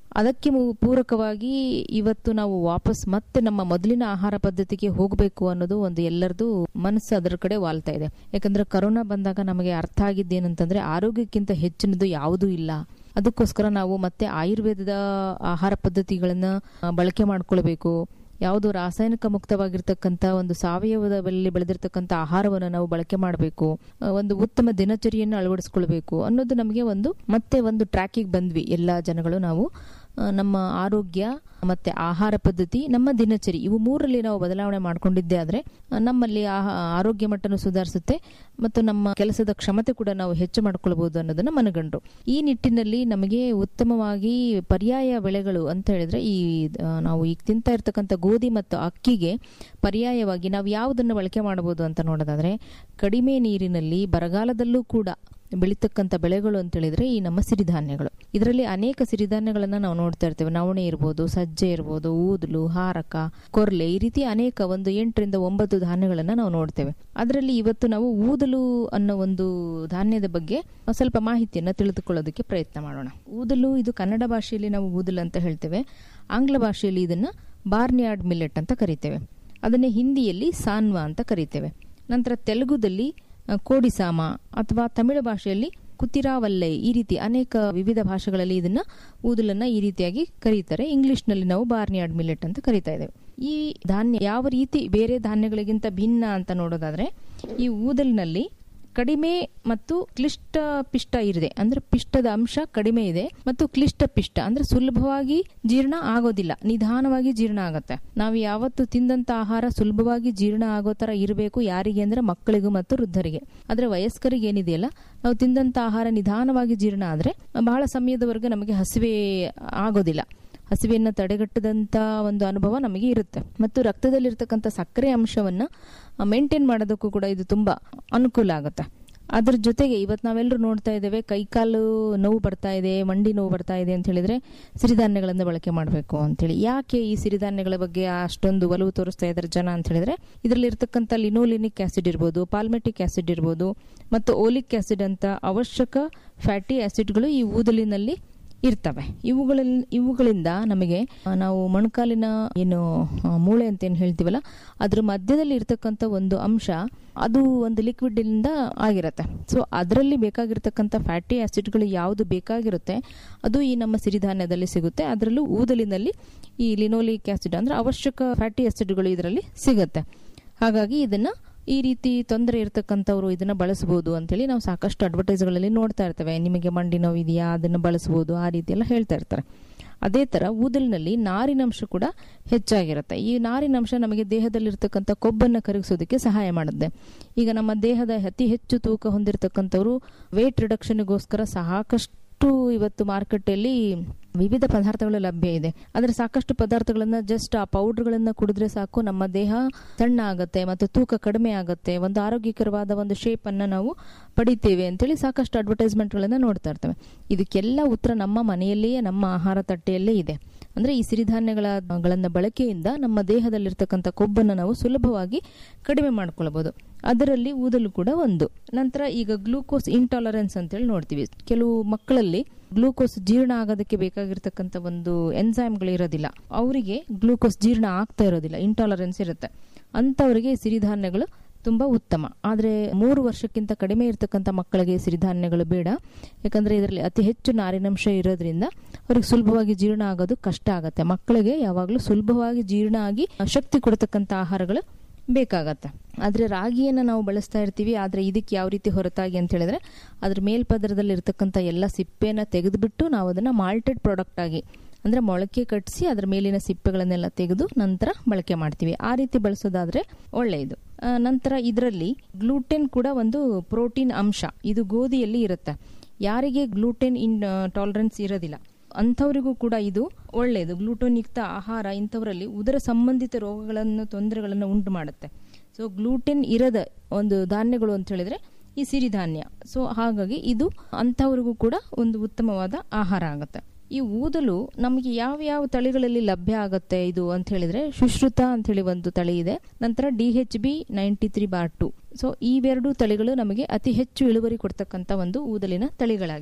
ಅದಕ್ಕೆ ಮು- ಪೂರಕವಾಗಿ ಇವತ್ತು ನಾವು ವಾಪಸ್ ಮತ್ತೆ ನಮ್ಮ ಮೊದಲಿನ ಆಹಾರ ಪದ್ಧತಿಗೆ ಹೋಗಬೇಕು ಅನ್ನೋದು ಒಂದು ಎಲ್ಲರದು ಮನಸ್ಸು ಅದರ ಕಡೆ ವಾಲ್ತಾ ಇದೆ ಯಾಕಂದ್ರೆ ಕರೋನಾ ಬಂದಾಗ ನಮಗೆ ಅರ್ಥ ಆಗಿದ್ದೇನಂತಂದ್ರೆ ಆರೋಗ್ಯಕ್ಕಿಂತ ಹೆಚ್ಚಿನದು ಯಾವುದೂ ಇಲ್ಲ ಅದಕ್ಕೋಸ್ಕರ ನಾವು ಮತ್ತೆ ಆಯುರ್ವೇದದ ಆಹಾರ ಪದ್ಧತಿಗಳನ್ನ ಆ, ಬಳಕೆ ಮಾಡ್ಕೊಳ್ಬೇಕು ಯಾವುದು ರಾಸಾಯನಿಕ ಮುಕ್ತವಾಗಿರ್ತಕ್ಕಂಥ ಒಂದು ಸಾವಯವದಲ್ಲಿ ಬೆಳೆದಿರ್ತಕ್ಕಂಥ ಆಹಾರವನ್ನು ನಾವು ಬಳಕೆ ಮಾಡಬೇಕು ಒಂದು ಉತ್ತಮ ದಿನಚರಿಯನ್ನು ಅಳವಡಿಸ್ಕೊಳ್ಬೇಕು ಅನ್ನೋದು ನಮಗೆ ಒಂದು ಮತ್ತೆ ಒಂದು ಟ್ರ್ಯಾಕಿಗೆ ಬಂದ್ವಿ ಎಲ್ಲ ಜನಗಳು ನಾವು ಆ, ನಮ್ಮ ಆರೋಗ್ಯ ಮತ್ತೆ ಆಹಾರ ಪದ್ಧತಿ ನಮ್ಮ ದಿನಚರಿ ಇವು ಮೂರಲ್ಲಿ ನಾವು ಬದಲಾವಣೆ ಮಾಡ್ಕೊಂಡಿದ್ದೆ ಆದ್ರೆ ಆ, ನಮ್ಮಲ್ಲಿ ಆಹಾ- ಆರೋಗ್ಯ ಮಟ್ಟನು ಸುಧಾರಿಸುತ್ತೆ ಮತ್ತು ನಮ್ಮ ಕೆಲಸದ ಕ್ಷಮತೆ ಕೂಡ ನಾವು ಹೆಚ್ಚು ಮಾಡ್ಕೊಳ್ಬಹುದು ಅನ್ನೋದನ್ನ ಮನಗಂಡ್ರು ಈ ನಿಟ್ಟಿನಲ್ಲಿ ನಮಗೆ ಉತ್ತಮವಾಗಿ ಪರ್ಯಾಯ ಬೆಳೆಗಳು ಅಂತ ಹೇಳಿದ್ರೆ ಈ ಆ, ನಾವು ಈಗ ತಿಂತಾ ಇರ್ತಕ್ಕಂಥ ಗೋಧಿ ಮತ್ತು ಅಕ್ಕಿಗೆ ಪರ್ಯಾಯವಾಗಿ ನಾವು ಯಾವುದನ್ನು ಬಳಕೆ ಮಾಡಬಹುದು ಅಂತ ನೋಡೋದಾದ್ರೆ ಕಡಿಮೆ ನೀರಿನಲ್ಲಿ ಬರಗಾಲದಲ್ಲೂ ಕೂಡ ಬೆಳೀತಕ್ಕಂಥ ಬೆಳೆಗಳು ಅಂತ ಹೇಳಿದ್ರೆ ಈ ನಮ್ಮ ಸಿರಿಧಾನ್ಯಗಳು ಇದರಲ್ಲಿ ಅನೇಕ ಸಿರಿಧಾನ್ಯಗಳನ್ನ ನಾವು ನೋಡ್ತಾ ಇರ್ತೇವೆ ನವಣೆ ಇರ್ಬೋದು ಸಜ್ಜೆ ಇರ್ಬೋದು ಊದಲು ಹಾರಕ ಕೊರ್ಲೆ ಈ ರೀತಿ ಅನೇಕ ಒಂದು ಎಂಟರಿಂದ ಒಂಬತ್ತು ಧಾನ್ಯಗಳನ್ನ ನಾವು ನೋಡ್ತೇವೆ ಅದರಲ್ಲಿ ಇವತ್ತು ನಾವು ಊದಲು ಅನ್ನೋ ಒಂದು ಧಾನ್ಯದ ಬಗ್ಗೆ ಸ್ವಲ್ಪ ಮಾಹಿತಿಯನ್ನ ತಿಳಿದುಕೊಳ್ಳೋದಕ್ಕೆ ಪ್ರಯತ್ನ ಮಾಡೋಣ ಊದಲು ಇದು ಕನ್ನಡ ಭಾಷೆಯಲ್ಲಿ ನಾವು ಊದಲು ಅಂತ ಹೇಳ್ತೇವೆ ಆಂಗ್ಲ ಭಾಷೆಯಲ್ಲಿ ಇದನ್ನ ಬಾರ್ನಿಯಾರ್ಡ್ ಮಿಲ್ಲೆಟ್ ಅಂತ ಕರಿತೇವೆ ಅದನ್ನೇ ಹಿಂದಿಯಲ್ಲಿ ಸಾನ್ವಾ ಅಂತ ಕರಿತೇವೆ ನಂತರ ತೆಲುಗುದಲ್ಲಿ ಆ, ಕೋಡಿಸಾಮ ಅಥವಾ ತಮಿಳು ಭಾಷೆಯಲ್ಲಿ ಕುತಿರಾವಲ್ಲೈ ಈ ರೀತಿ ಅನೇಕ ವಿವಿಧ ಭಾಷೆಗಳಲ್ಲಿ ಇದನ್ನ ಊದಲನ್ನ ಈ ರೀತಿಯಾಗಿ ಕರೀತಾರೆ ಇಂಗ್ಲಿಷ್ನಲ್ಲಿ ನಾವು ಬಾರ್ನಿಯಾರ್ಡ್ ಮಿಲೆಟ್ ಅಂತ ಕರಿತಾ ಇದ್ದೇವೆ ಈ ಧಾನ್ಯ ಯಾವ ರೀತಿ ಬೇರೆ ಧಾನ್ಯಗಳಿಗಿಂತ ಭಿನ್ನ ಅಂತ ನೋಡೋದಾದ್ರೆ ಈ ಊದಲಿನಲ್ಲಿ ಕಡಿಮೆ ಮತ್ತು ಕ್ಲಿಷ್ಟ ಪಿಷ್ಟ ಇದೆ ಅಂದ್ರೆ ಪಿಷ್ಟದ ಅಂಶ ಕಡಿಮೆ ಇದೆ ಮತ್ತು ಕ್ಲಿಷ್ಟ ಪಿಷ್ಟ ಅಂದ್ರೆ ಸುಲಭವಾಗಿ ಜೀರ್ಣ ಆಗೋದಿಲ್ಲ ನಿಧಾನವಾಗಿ ಜೀರ್ಣ ಆಗತ್ತೆ ನಾವು ಯಾವತ್ತು ತಿಂದಂತ ಆಹಾರ ಸುಲಭವಾಗಿ ಜೀರ್ಣ ಆಗೋ ತರ ಇರಬೇಕು ಯಾರಿಗೆ ಅಂದ್ರೆ ಮಕ್ಕಳಿಗೂ ಮತ್ತು ವೃದ್ಧರಿಗೆ ಆದ್ರೆ ವಯಸ್ಕರಿಗೆ ಏನಿದೆಯಲ್ಲ ನಾವು ತಿಂದಂತ ಆಹಾರ ನಿಧಾನವಾಗಿ ಜೀರ್ಣ ಆದ್ರೆ ಬಹಳ ಸಮಯದವರೆಗೆ ನಮಗೆ ಹಸಿವೆ ಆಗೋದಿಲ್ಲ ಹಸಿವೆಯನ್ನು ತಡೆಗಟ್ಟದಂತ ಒಂದು ಅನುಭವ ನಮಗೆ ಇರುತ್ತೆ ಮತ್ತು ರಕ್ತದಲ್ಲಿರ್ತಕ್ಕಂಥ ಸಕ್ಕರೆ ಅಂಶವನ್ನ ಮೇಂಟೈನ್ ಮಾಡೋದಕ್ಕೂ ಕೂಡ ಇದು ತುಂಬಾ ಅನುಕೂಲ ಆಗುತ್ತೆ ಅದ್ರ ಜೊತೆಗೆ ಇವತ್ತು ನಾವೆಲ್ಲರೂ ನೋಡ್ತಾ ಇದ್ದೇವೆ ಕೈಕಾಲು ನೋವು ಬರ್ತಾ ಇದೆ ಮಂಡಿ ನೋವು ಬರ್ತಾ ಇದೆ ಅಂತ ಹೇಳಿದ್ರೆ ಸಿರಿಧಾನ್ಯಗಳನ್ನು ಬಳಕೆ ಮಾಡಬೇಕು ಅಂತೇಳಿ ಯಾಕೆ ಈ ಸಿರಿಧಾನ್ಯಗಳ ಬಗ್ಗೆ ಅಷ್ಟೊಂದು ಒಲವು ತೋರಿಸ್ತಾ ಇದ್ದಾರೆ ಜನ ಅಂತ ಹೇಳಿದ್ರೆ ಇದರಲ್ಲಿ ಇರ್ತಕ್ಕಂಥ ಲಿನೋಲಿನಿಕ್ ಆಸಿಡ್ ಇರ್ಬೋದು ಪಾಲ್ಮೆಟಿಕ್ ಆಸಿಡ್ ಇರ್ಬೋದು ಮತ್ತು ಓಲಿಕ್ ಆಸಿಡ್ ಅಂತ ಅವಶ್ಯಕ ಫ್ಯಾಟಿ ಆಸಿಡ್ಗಳು ಈ ಊದಲಿನಲ್ಲಿ ಇರ್ತವೆ ಇವುಗಳಲ್ಲಿ ಇವುಗಳಿಂದ ನಮಗೆ ಆ, ನಾವು ಮೊಣಕಾಲಿನ ಏನು ಆ, ಮೂಳೆ ಅಂತ ಏನು ಹೇಳ್ತೀವಲ್ಲ ಅದ್ರ ಮಧ್ಯದಲ್ಲಿ ಇರ್ತಕ್ಕಂಥ ಒಂದು ಅಂಶ ಅದು ಒಂದು ಲಿಕ್ವಿಡ್ ಇಂದ ಆಗಿರುತ್ತೆ ಸೊ ಅದರಲ್ಲಿ ಬೇಕಾಗಿರ್ತಕ್ಕಂಥ ಫ್ಯಾಟಿ ಆಸಿಡ್ಗಳು ಯಾವುದು ಬೇಕಾಗಿರುತ್ತೆ ಅದು ಈ ನಮ್ಮ ಸಿರಿಧಾನ್ಯದಲ್ಲಿ ಸಿಗುತ್ತೆ ಅದರಲ್ಲೂ ಊದಲಿನಲ್ಲಿ ಈ ಲಿನೋಲಿಕ್ ಆಸಿಡ್ ಅಂದ್ರೆ ಅವಶ್ಯಕ ಫ್ಯಾಟಿ ಆಸಿಡ್ಗಳು ಇದರಲ್ಲಿ ಸಿಗುತ್ತೆ ಹಾಗಾಗಿ ಇದನ್ನ ಈ ರೀತಿ ತೊಂದರೆ ಇರತಕ್ಕಂಥವ್ರು ಇದನ್ನ ಬಳಸಬಹುದು ಅಂತೇಳಿ ನಾವು ಸಾಕಷ್ಟು ಅಡ್ವರ್ಟೈಸ್ಗಳಲ್ಲಿ ನೋಡ್ತಾ ಇರ್ತೇವೆ ನಿಮಗೆ ಮಂಡಿ ನೋವು ಇದೆಯಾ ಅದನ್ನ ಬಳಸಬಹುದು ಆ ರೀತಿ ಎಲ್ಲ ಹೇಳ್ತಾ ಇರ್ತಾರೆ ಅದೇ ತರ ಊದಲಿನಲ್ಲಿ ನಾರಿನಂಶ ಕೂಡ ಹೆಚ್ಚಾಗಿರುತ್ತೆ ಈ ನಾರಿನಂಶ ನಮಗೆ ದೇಹದಲ್ಲಿರ್ತಕ್ಕಂಥ ಕೊಬ್ಬನ್ನು ಕರಗಿಸೋದಕ್ಕೆ ಸಹಾಯ ಮಾಡುತ್ತೆ ಈಗ ನಮ್ಮ ದೇಹದ ಅತಿ ಹೆಚ್ಚು ತೂಕ ಹೊಂದಿರತಕ್ಕಂಥವ್ರು ವೇಟ್ ರಿಡಕ್ಷನ್ಗೋಸ್ಕರ ಸಾಕಷ್ಟು ಇವತ್ತು ಮಾರುಕಟ್ಟೆಯಲ್ಲಿ ವಿವಿಧ ಪದಾರ್ಥಗಳು ಲಭ್ಯ ಇದೆ ಆದ್ರೆ ಸಾಕಷ್ಟು ಪದಾರ್ಥಗಳನ್ನ ಜಸ್ಟ್ ಆ ಪೌಡರ್ಗಳನ್ನ ಕುಡಿದ್ರೆ ಸಾಕು ನಮ್ಮ ದೇಹ ಸಣ್ಣ ಆಗತ್ತೆ ಮತ್ತು ತೂಕ ಕಡಿಮೆ ಆಗತ್ತೆ ಒಂದು ಆರೋಗ್ಯಕರವಾದ ಒಂದು ಶೇಪ್ ಅನ್ನ ನಾವು ಪಡಿತೇವೆ ಅಂತೇಳಿ ಸಾಕಷ್ಟು ಅಡ್ವರ್ಟೈಸ್ಮೆಂಟ್ ಗಳನ್ನ ನೋಡ್ತಾ ಇರ್ತೇವೆ ಇದಕ್ಕೆಲ್ಲ ಉತ್ತರ ನಮ್ಮ ಮನೆಯಲ್ಲಿಯೇ ನಮ್ಮ ಆಹಾರ ತಟ್ಟೆಯಲ್ಲೇ ಇದೆ ಅಂದ್ರೆ ಈ ಸಿರಿಧಾನ್ಯಗಳ ಗಳನ್ನ ಬಳಕೆಯಿಂದ ನಮ್ಮ ದೇಹದಲ್ಲಿರ್ತಕ್ಕಂಥ ಕೊಬ್ಬನ್ನು ನಾವು ಸುಲಭವಾಗಿ ಕಡಿಮೆ ಮಾಡ್ಕೊಳ್ಬಹುದು ಅದರಲ್ಲಿ ಊದಲು ಕೂಡ ಒಂದು ನಂತರ ಈಗ ಗ್ಲೂಕೋಸ್ ಇಂಟಾಲರೆನ್ಸ್ ಅಂತೇಳಿ ನೋಡ್ತೀವಿ ಕೆಲವು ಮಕ್ಕಳಲ್ಲಿ ಗ್ಲೂಕೋಸ್ ಜೀರ್ಣ ಆಗೋದಕ್ಕೆ ಬೇಕಾಗಿರ್ತಕ್ಕಂಥ ಒಂದು ಎನ್ಸೈಮ್ಗಳು ಇರೋದಿಲ್ಲ ಅವರಿಗೆ ಗ್ಲೂಕೋಸ್ ಜೀರ್ಣ ಆಗ್ತಾ ಇರೋದಿಲ್ಲ ಇಂಟಾಲರೆನ್ಸ್ ಇರುತ್ತೆ ಅಂತವರಿಗೆ ಸಿರಿಧಾನ್ಯಗಳು ತುಂಬಾ ಉತ್ತಮ ಆದ್ರೆ ಮೂರು ವರ್ಷಕ್ಕಿಂತ ಕಡಿಮೆ ಇರತಕ್ಕಂಥ ಮಕ್ಕಳಿಗೆ ಸಿರಿಧಾನ್ಯಗಳು ಬೇಡ ಯಾಕಂದ್ರೆ ಇದರಲ್ಲಿ ಅತಿ ಹೆಚ್ಚು ನಾರಿನಂಶ ಇರೋದ್ರಿಂದ ಅವ್ರಿಗೆ ಸುಲಭವಾಗಿ ಜೀರ್ಣ ಆಗೋದು ಕಷ್ಟ ಆಗತ್ತೆ ಮಕ್ಕಳಿಗೆ ಯಾವಾಗಲೂ ಸುಲಭವಾಗಿ ಜೀರ್ಣ ಆಗಿ ಶಕ್ತಿ ಕೊಡತಕ್ಕಂಥ ಆಹಾರಗಳು ಬೇಕಾಗತ್ತೆ ಆದ್ರೆ ರಾಗಿಯನ್ನು ನಾವು ಬಳಸ್ತಾ ಇರ್ತೀವಿ ಆದ್ರೆ ಇದಕ್ಕೆ ಯಾವ ರೀತಿ ಹೊರತಾಗಿ ಅಂತ ಹೇಳಿದ್ರೆ ಅದ್ರ ಮೇಲ್ಪದರದಲ್ಲಿ ಇರ್ತಕ್ಕಂಥ ಎಲ್ಲ ಸಿಪ್ಪೆನ ತೆಗೆದುಬಿಟ್ಟು ನಾವು ಅದನ್ನ ಮಾಲ್ಟೆಡ್ ಪ್ರಾಡಕ್ಟ್ ಆಗಿ ಅಂದ್ರೆ ಮೊಳಕೆ ಕಟ್ಟಿಸಿ ಅದ್ರ ಮೇಲಿನ ಸಿಪ್ಪೆಗಳನ್ನೆಲ್ಲ ತೆಗೆದು ನಂತರ ಬಳಕೆ ಮಾಡ್ತೀವಿ ಆ ರೀತಿ ಬಳಸೋದಾದ್ರೆ ಒಳ್ಳೆಯದು ಆ, ನಂತರ ಇದರಲ್ಲಿ ಗ್ಲೂಟೆನ್ ಕೂಡ ಒಂದು ಪ್ರೋಟೀನ್ ಅಂಶ ಇದು ಗೋಧಿಯಲ್ಲಿ ಇರುತ್ತೆ ಯಾರಿಗೆ ಗ್ಲೂಟೆನ್ ಇನ್ ಟಾಲರೆನ್ಸ್ ಇರೋದಿಲ್ಲ ಅಂಥವರಿಗೂ ಕೂಡ ಇದು ಒಳ್ಳೆಯದು ಗ್ಲೂಟೋನ್ ಯುಕ್ತ ಆಹಾರ ಇಂಥವರಲ್ಲಿ ಉದರ ಸಂಬಂಧಿತ ರೋಗಗಳನ್ನು ತೊಂದರೆಗಳನ್ನು ಉಂಟು ಮಾಡುತ್ತೆ ಸೊ ಗ್ಲೂಟೆನ್ ಇರದ ಒಂದು ಧಾನ್ಯಗಳು ಅಂತ ಹೇಳಿದ್ರೆ ಈ ಸಿರಿಧಾನ್ಯ ಸೊ ಹಾಗಾಗಿ ಇದು ಅಂಥವ್ರಿಗೂ ಕೂಡ ಒಂದು ಉತ್ತಮವಾದ ಆಹಾರ ಆಗುತ್ತೆ ಈ ಊದಲು ನಮಗೆ ಯಾವ ಯಾವ ತಳಿಗಳಲ್ಲಿ ಲಭ್ಯ ಆಗುತ್ತೆ ಇದು ಅಂತ ಹೇಳಿದ್ರೆ ಸುಶ್ರುತ ಅಂತ ಹೇಳಿ ಒಂದು ತಳಿ ಇದೆ ನಂತರ D H B ninety three bar two so ಇವೆರಡು ತಳಿಗಳು ನಮಗೆ ಅತಿ ಹೆಚ್ಚು ಇಳುವರಿ ಕೊಡ್ತಕ್ಕಂಥ ಒಂದು ಊದಲಿನ ತಳಿಗಳಾಗಿದೆ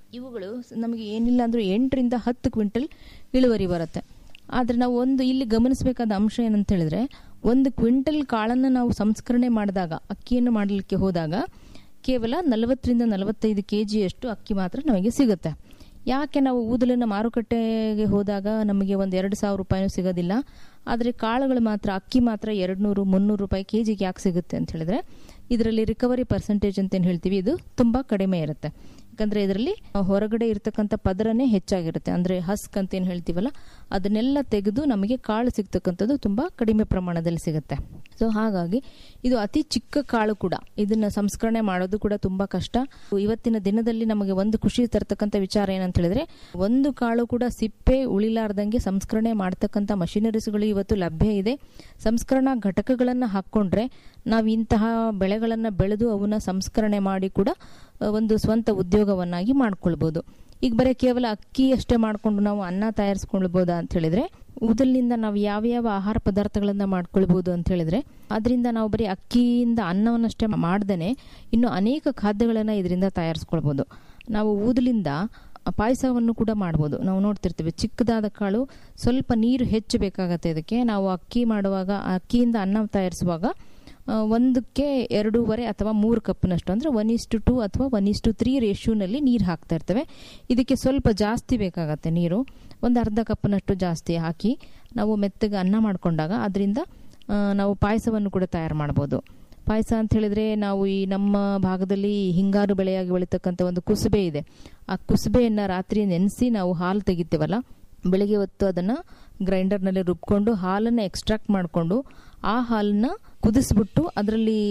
ಇವುಗಳು ಸ್- ನಮಗೆ ಏನಿಲ್ಲ ಅಂದ್ರೂ ಎಂಟರಿಂದ ಹತ್ತು ಕ್ವಿಂಟಲ್ ಇಳುವರಿ ಬರುತ್ತೆ ಆದರೆ ನಾವು ಒಂದು ಇಲ್ಲಿ ಗಮನಿಸಬೇಕಾದ ಅಂಶ ಏನಂತ ಹೇಳಿದ್ರೆ ಒಂದು ಕ್ವಿಂಟಲ್ ಕಾಳನ್ನು ನಾವು ಸಂಸ್ಕರಣೆ ಮಾಡಿದಾಗ ಅಕ್ಕಿಯನ್ನು ಮಾಡಲಿಕ್ಕೆ ಹೋದಾಗ ಕೇವಲ ನಲವತ್ತರಿಂದ ನಲವತ್ತೈದು ಕೆ ಜಿಯಷ್ಟು ಅಕ್ಕಿ ಮಾತ್ರ ನಮಗೆ ಸಿಗುತ್ತೆ ಯಾಕೆ ನಾವು ಊದಲಿನ ಮಾರುಕಟ್ಟೆಗೆ ಹೋದಾಗ ನಮಗೆ ಒಂದು ಎರಡು ಸಾವಿರ ರೂಪಾಯಿನೂ ಸಿಗೋದಿಲ್ಲ ಆದರೆ ಕಾಳುಗಳು ಮಾತ್ರ ಅಕ್ಕಿ ಮಾತ್ರ ಎರಡು ನೂರು ಮುನ್ನೂರು ರೂಪಾಯಿ ಕೆ ಜಿಗೆ ಯಾಕೆ ಸಿಗುತ್ತೆ ಅಂತ ಹೇಳಿದ್ರೆ ಇದರಲ್ಲಿ ರಿಕವರಿ ಪರ್ಸೆಂಟೇಜ್ ಅಂತ ಏನು ಹೇಳ್ತೀವಿ ಇದು ತುಂಬ ಕಡಿಮೆ ಇರುತ್ತೆ ಯಾಕಂದರೆ ಇದರಲ್ಲಿ ಹೊರಗಡೆ ಇರತಕ್ಕಂಥ ಪದರನೇ ಹೆಚ್ಚಾಗಿರುತ್ತೆ ಅಂದರೆ ಹಸ್ಕ್ ಅಂತ ಏನು ಹೇಳ್ತೀವಲ್ಲ ಅದನ್ನೆಲ್ಲ ತೆಗೆದು ನಮಗೆ ಕಾಳು ಸಿಗ್ತಕ್ಕಂಥದ್ದು ತುಂಬ ಕಡಿಮೆ ಪ್ರಮಾಣದಲ್ಲಿ ಸಿಗುತ್ತೆ ಸೊ ಹಾಗಾಗಿ ಇದು ಅತಿ ಚಿಕ್ಕ ಕಾಳು ಕೂಡ ಇದನ್ನ ಸಂಸ್ಕರಣೆ ಮಾಡೋದು ಕೂಡ ತುಂಬಾ ಕಷ್ಟ ಇವತ್ತಿನ ದಿನದಲ್ಲಿ ನಮಗೆ ಒಂದು ಖುಷಿ ತರ್ತಕ್ಕಂಥ ವಿಚಾರ ಏನಂತ ಹೇಳಿದ್ರೆ ಒಂದು ಕಾಳು ಕೂಡ ಸಿಪ್ಪೆ ಉಳಿಲಾರ್ದಂಗೆ ಸಂಸ್ಕರಣೆ ಮಾಡ್ತಕ್ಕಂಥ ಮಷಿನರೀಸ್ಗಳು ಇವತ್ತು ಲಭ್ಯ ಇದೆ ಸಂಸ್ಕರಣಾ ಘಟಕಗಳನ್ನ ಹಾಕೊಂಡ್ರೆ ನಾವು ಇಂತಹ ಬೆಳೆಗಳನ್ನ ಬೆಳೆದು ಅವನ್ನ ಸಂಸ್ಕರಣೆ ಮಾಡಿ ಕೂಡ ಆ, ಒಂದು ಸ್ವಂತ ಉದ್ಯೋಗವನ್ನಾಗಿ ಮಾಡ್ಕೊಳ್ಬಹುದು ಈಗ ಬರೀ ಕೇವಲ ಅಕ್ಕಿ ಅಷ್ಟೇ ಮಾಡ್ಕೊಂಡು ನಾವು ಅನ್ನ ತಯಾರಿಸ್ಕೊಳ್ಬೋದಾ ಅಂತ ಹೇಳಿದ್ರೆ ಊದಲಿನಿಂದ ನಾವು ಯಾವ ಯಾವ ಆಹಾರ ಪದಾರ್ಥಗಳನ್ನ ಮಾಡ್ಕೊಳ್ಬಹುದು ಅಂತ ಹೇಳಿದ್ರೆ ಅದರಿಂದ ನಾವು ಬರೀ ಅಕ್ಕಿಯಿಂದ ಅನ್ನವನ್ನಷ್ಟೇ ಮಾಡ್ದೇನೆ ಇನ್ನು ಅನೇಕ ಖಾದ್ಯಗಳನ್ನ ಇದರಿಂದ ತಯಾರಿಸ್ಕೊಳ್ಬಹುದು ನಾವು ಊದಲಿಂದ ಪಾಯಸವನ್ನು ಕೂಡ ಮಾಡ್ಬೋದು ನಾವು ನೋಡ್ತಿರ್ತೀವಿ ಚಿಕ್ಕದಾದ ಕಾಳು ಸ್ವಲ್ಪ ನೀರು ಹೆಚ್ಚು ಬೇಕಾಗತ್ತೆ ಇದಕ್ಕೆ ನಾವು ಅಕ್ಕಿ ಮಾಡುವಾಗ ಆ ಅಕ್ಕಿಯಿಂದ ಅನ್ನ ತಯಾರಿಸುವಾಗ ಆ, ಒಂದಕ್ಕೆ ಎರಡೂವರೆ ಅಥವಾ ಮೂರು ಕಪ್ನಷ್ಟು ಅಂದರೆ ಒನ್ ಇಸ್ಟು ಟು ಅಥವಾ ಒನ್ ಇಸ್ಟು ತ್ರೀ ರೇಷ್ಯೂನಲ್ಲಿ ನೀರು ಹಾಕ್ತಾ ಇರ್ತೇವೆ ಇದಕ್ಕೆ ಸ್ವಲ್ಪ ಜಾಸ್ತಿ ಬೇಕಾಗತ್ತೆ ನೀರು ಒಂದು ಅರ್ಧ ಕಪ್ನಷ್ಟು ಜಾಸ್ತಿ ಹಾಕಿ ನಾವು ಮೆತ್ತಗೆ ಅನ್ನ ಮಾಡ್ಕೊಂಡಾಗ ಅದರಿಂದ ಆ, ನಾವು ಪಾಯಸವನ್ನು ಕೂಡ ತಯಾರು ಮಾಡ್ಬೋದು ಪಾಯಸ ಅಂತ ಹೇಳಿದ್ರೆ ನಾವು ಈ ನಮ್ಮ ಭಾಗದಲ್ಲಿ ಹಿಂಗಾರು ಬೆಳೆಯಾಗಿ ಬೆಳೀತಕ್ಕಂಥ ಒಂದು ಕುಸುಬೆ ಇದೆ ಆ ಕುಸುಬೆಯನ್ನ ರಾತ್ರಿ ನೆನೆಸಿ ನಾವು ಹಾಲು ತೆಗಿತೇವಲ್ಲ ಬೆಳಿಗ್ಗೆ ಹೊತ್ತು ಅದನ್ನ ಗ್ರೈಂಡರ್ನಲ್ಲಿ ರುಬ್ಕೊಂಡು ಹಾಲನ್ನು ಎಕ್ಸ್ಟ್ರಾಕ್ಟ್ ಮಾಡಿಕೊಂಡು ಆ ಹಾಲನ್ನ ಕುದಿಸ್ಬಿಟ್ಟು ಅದರಲ್ಲಿ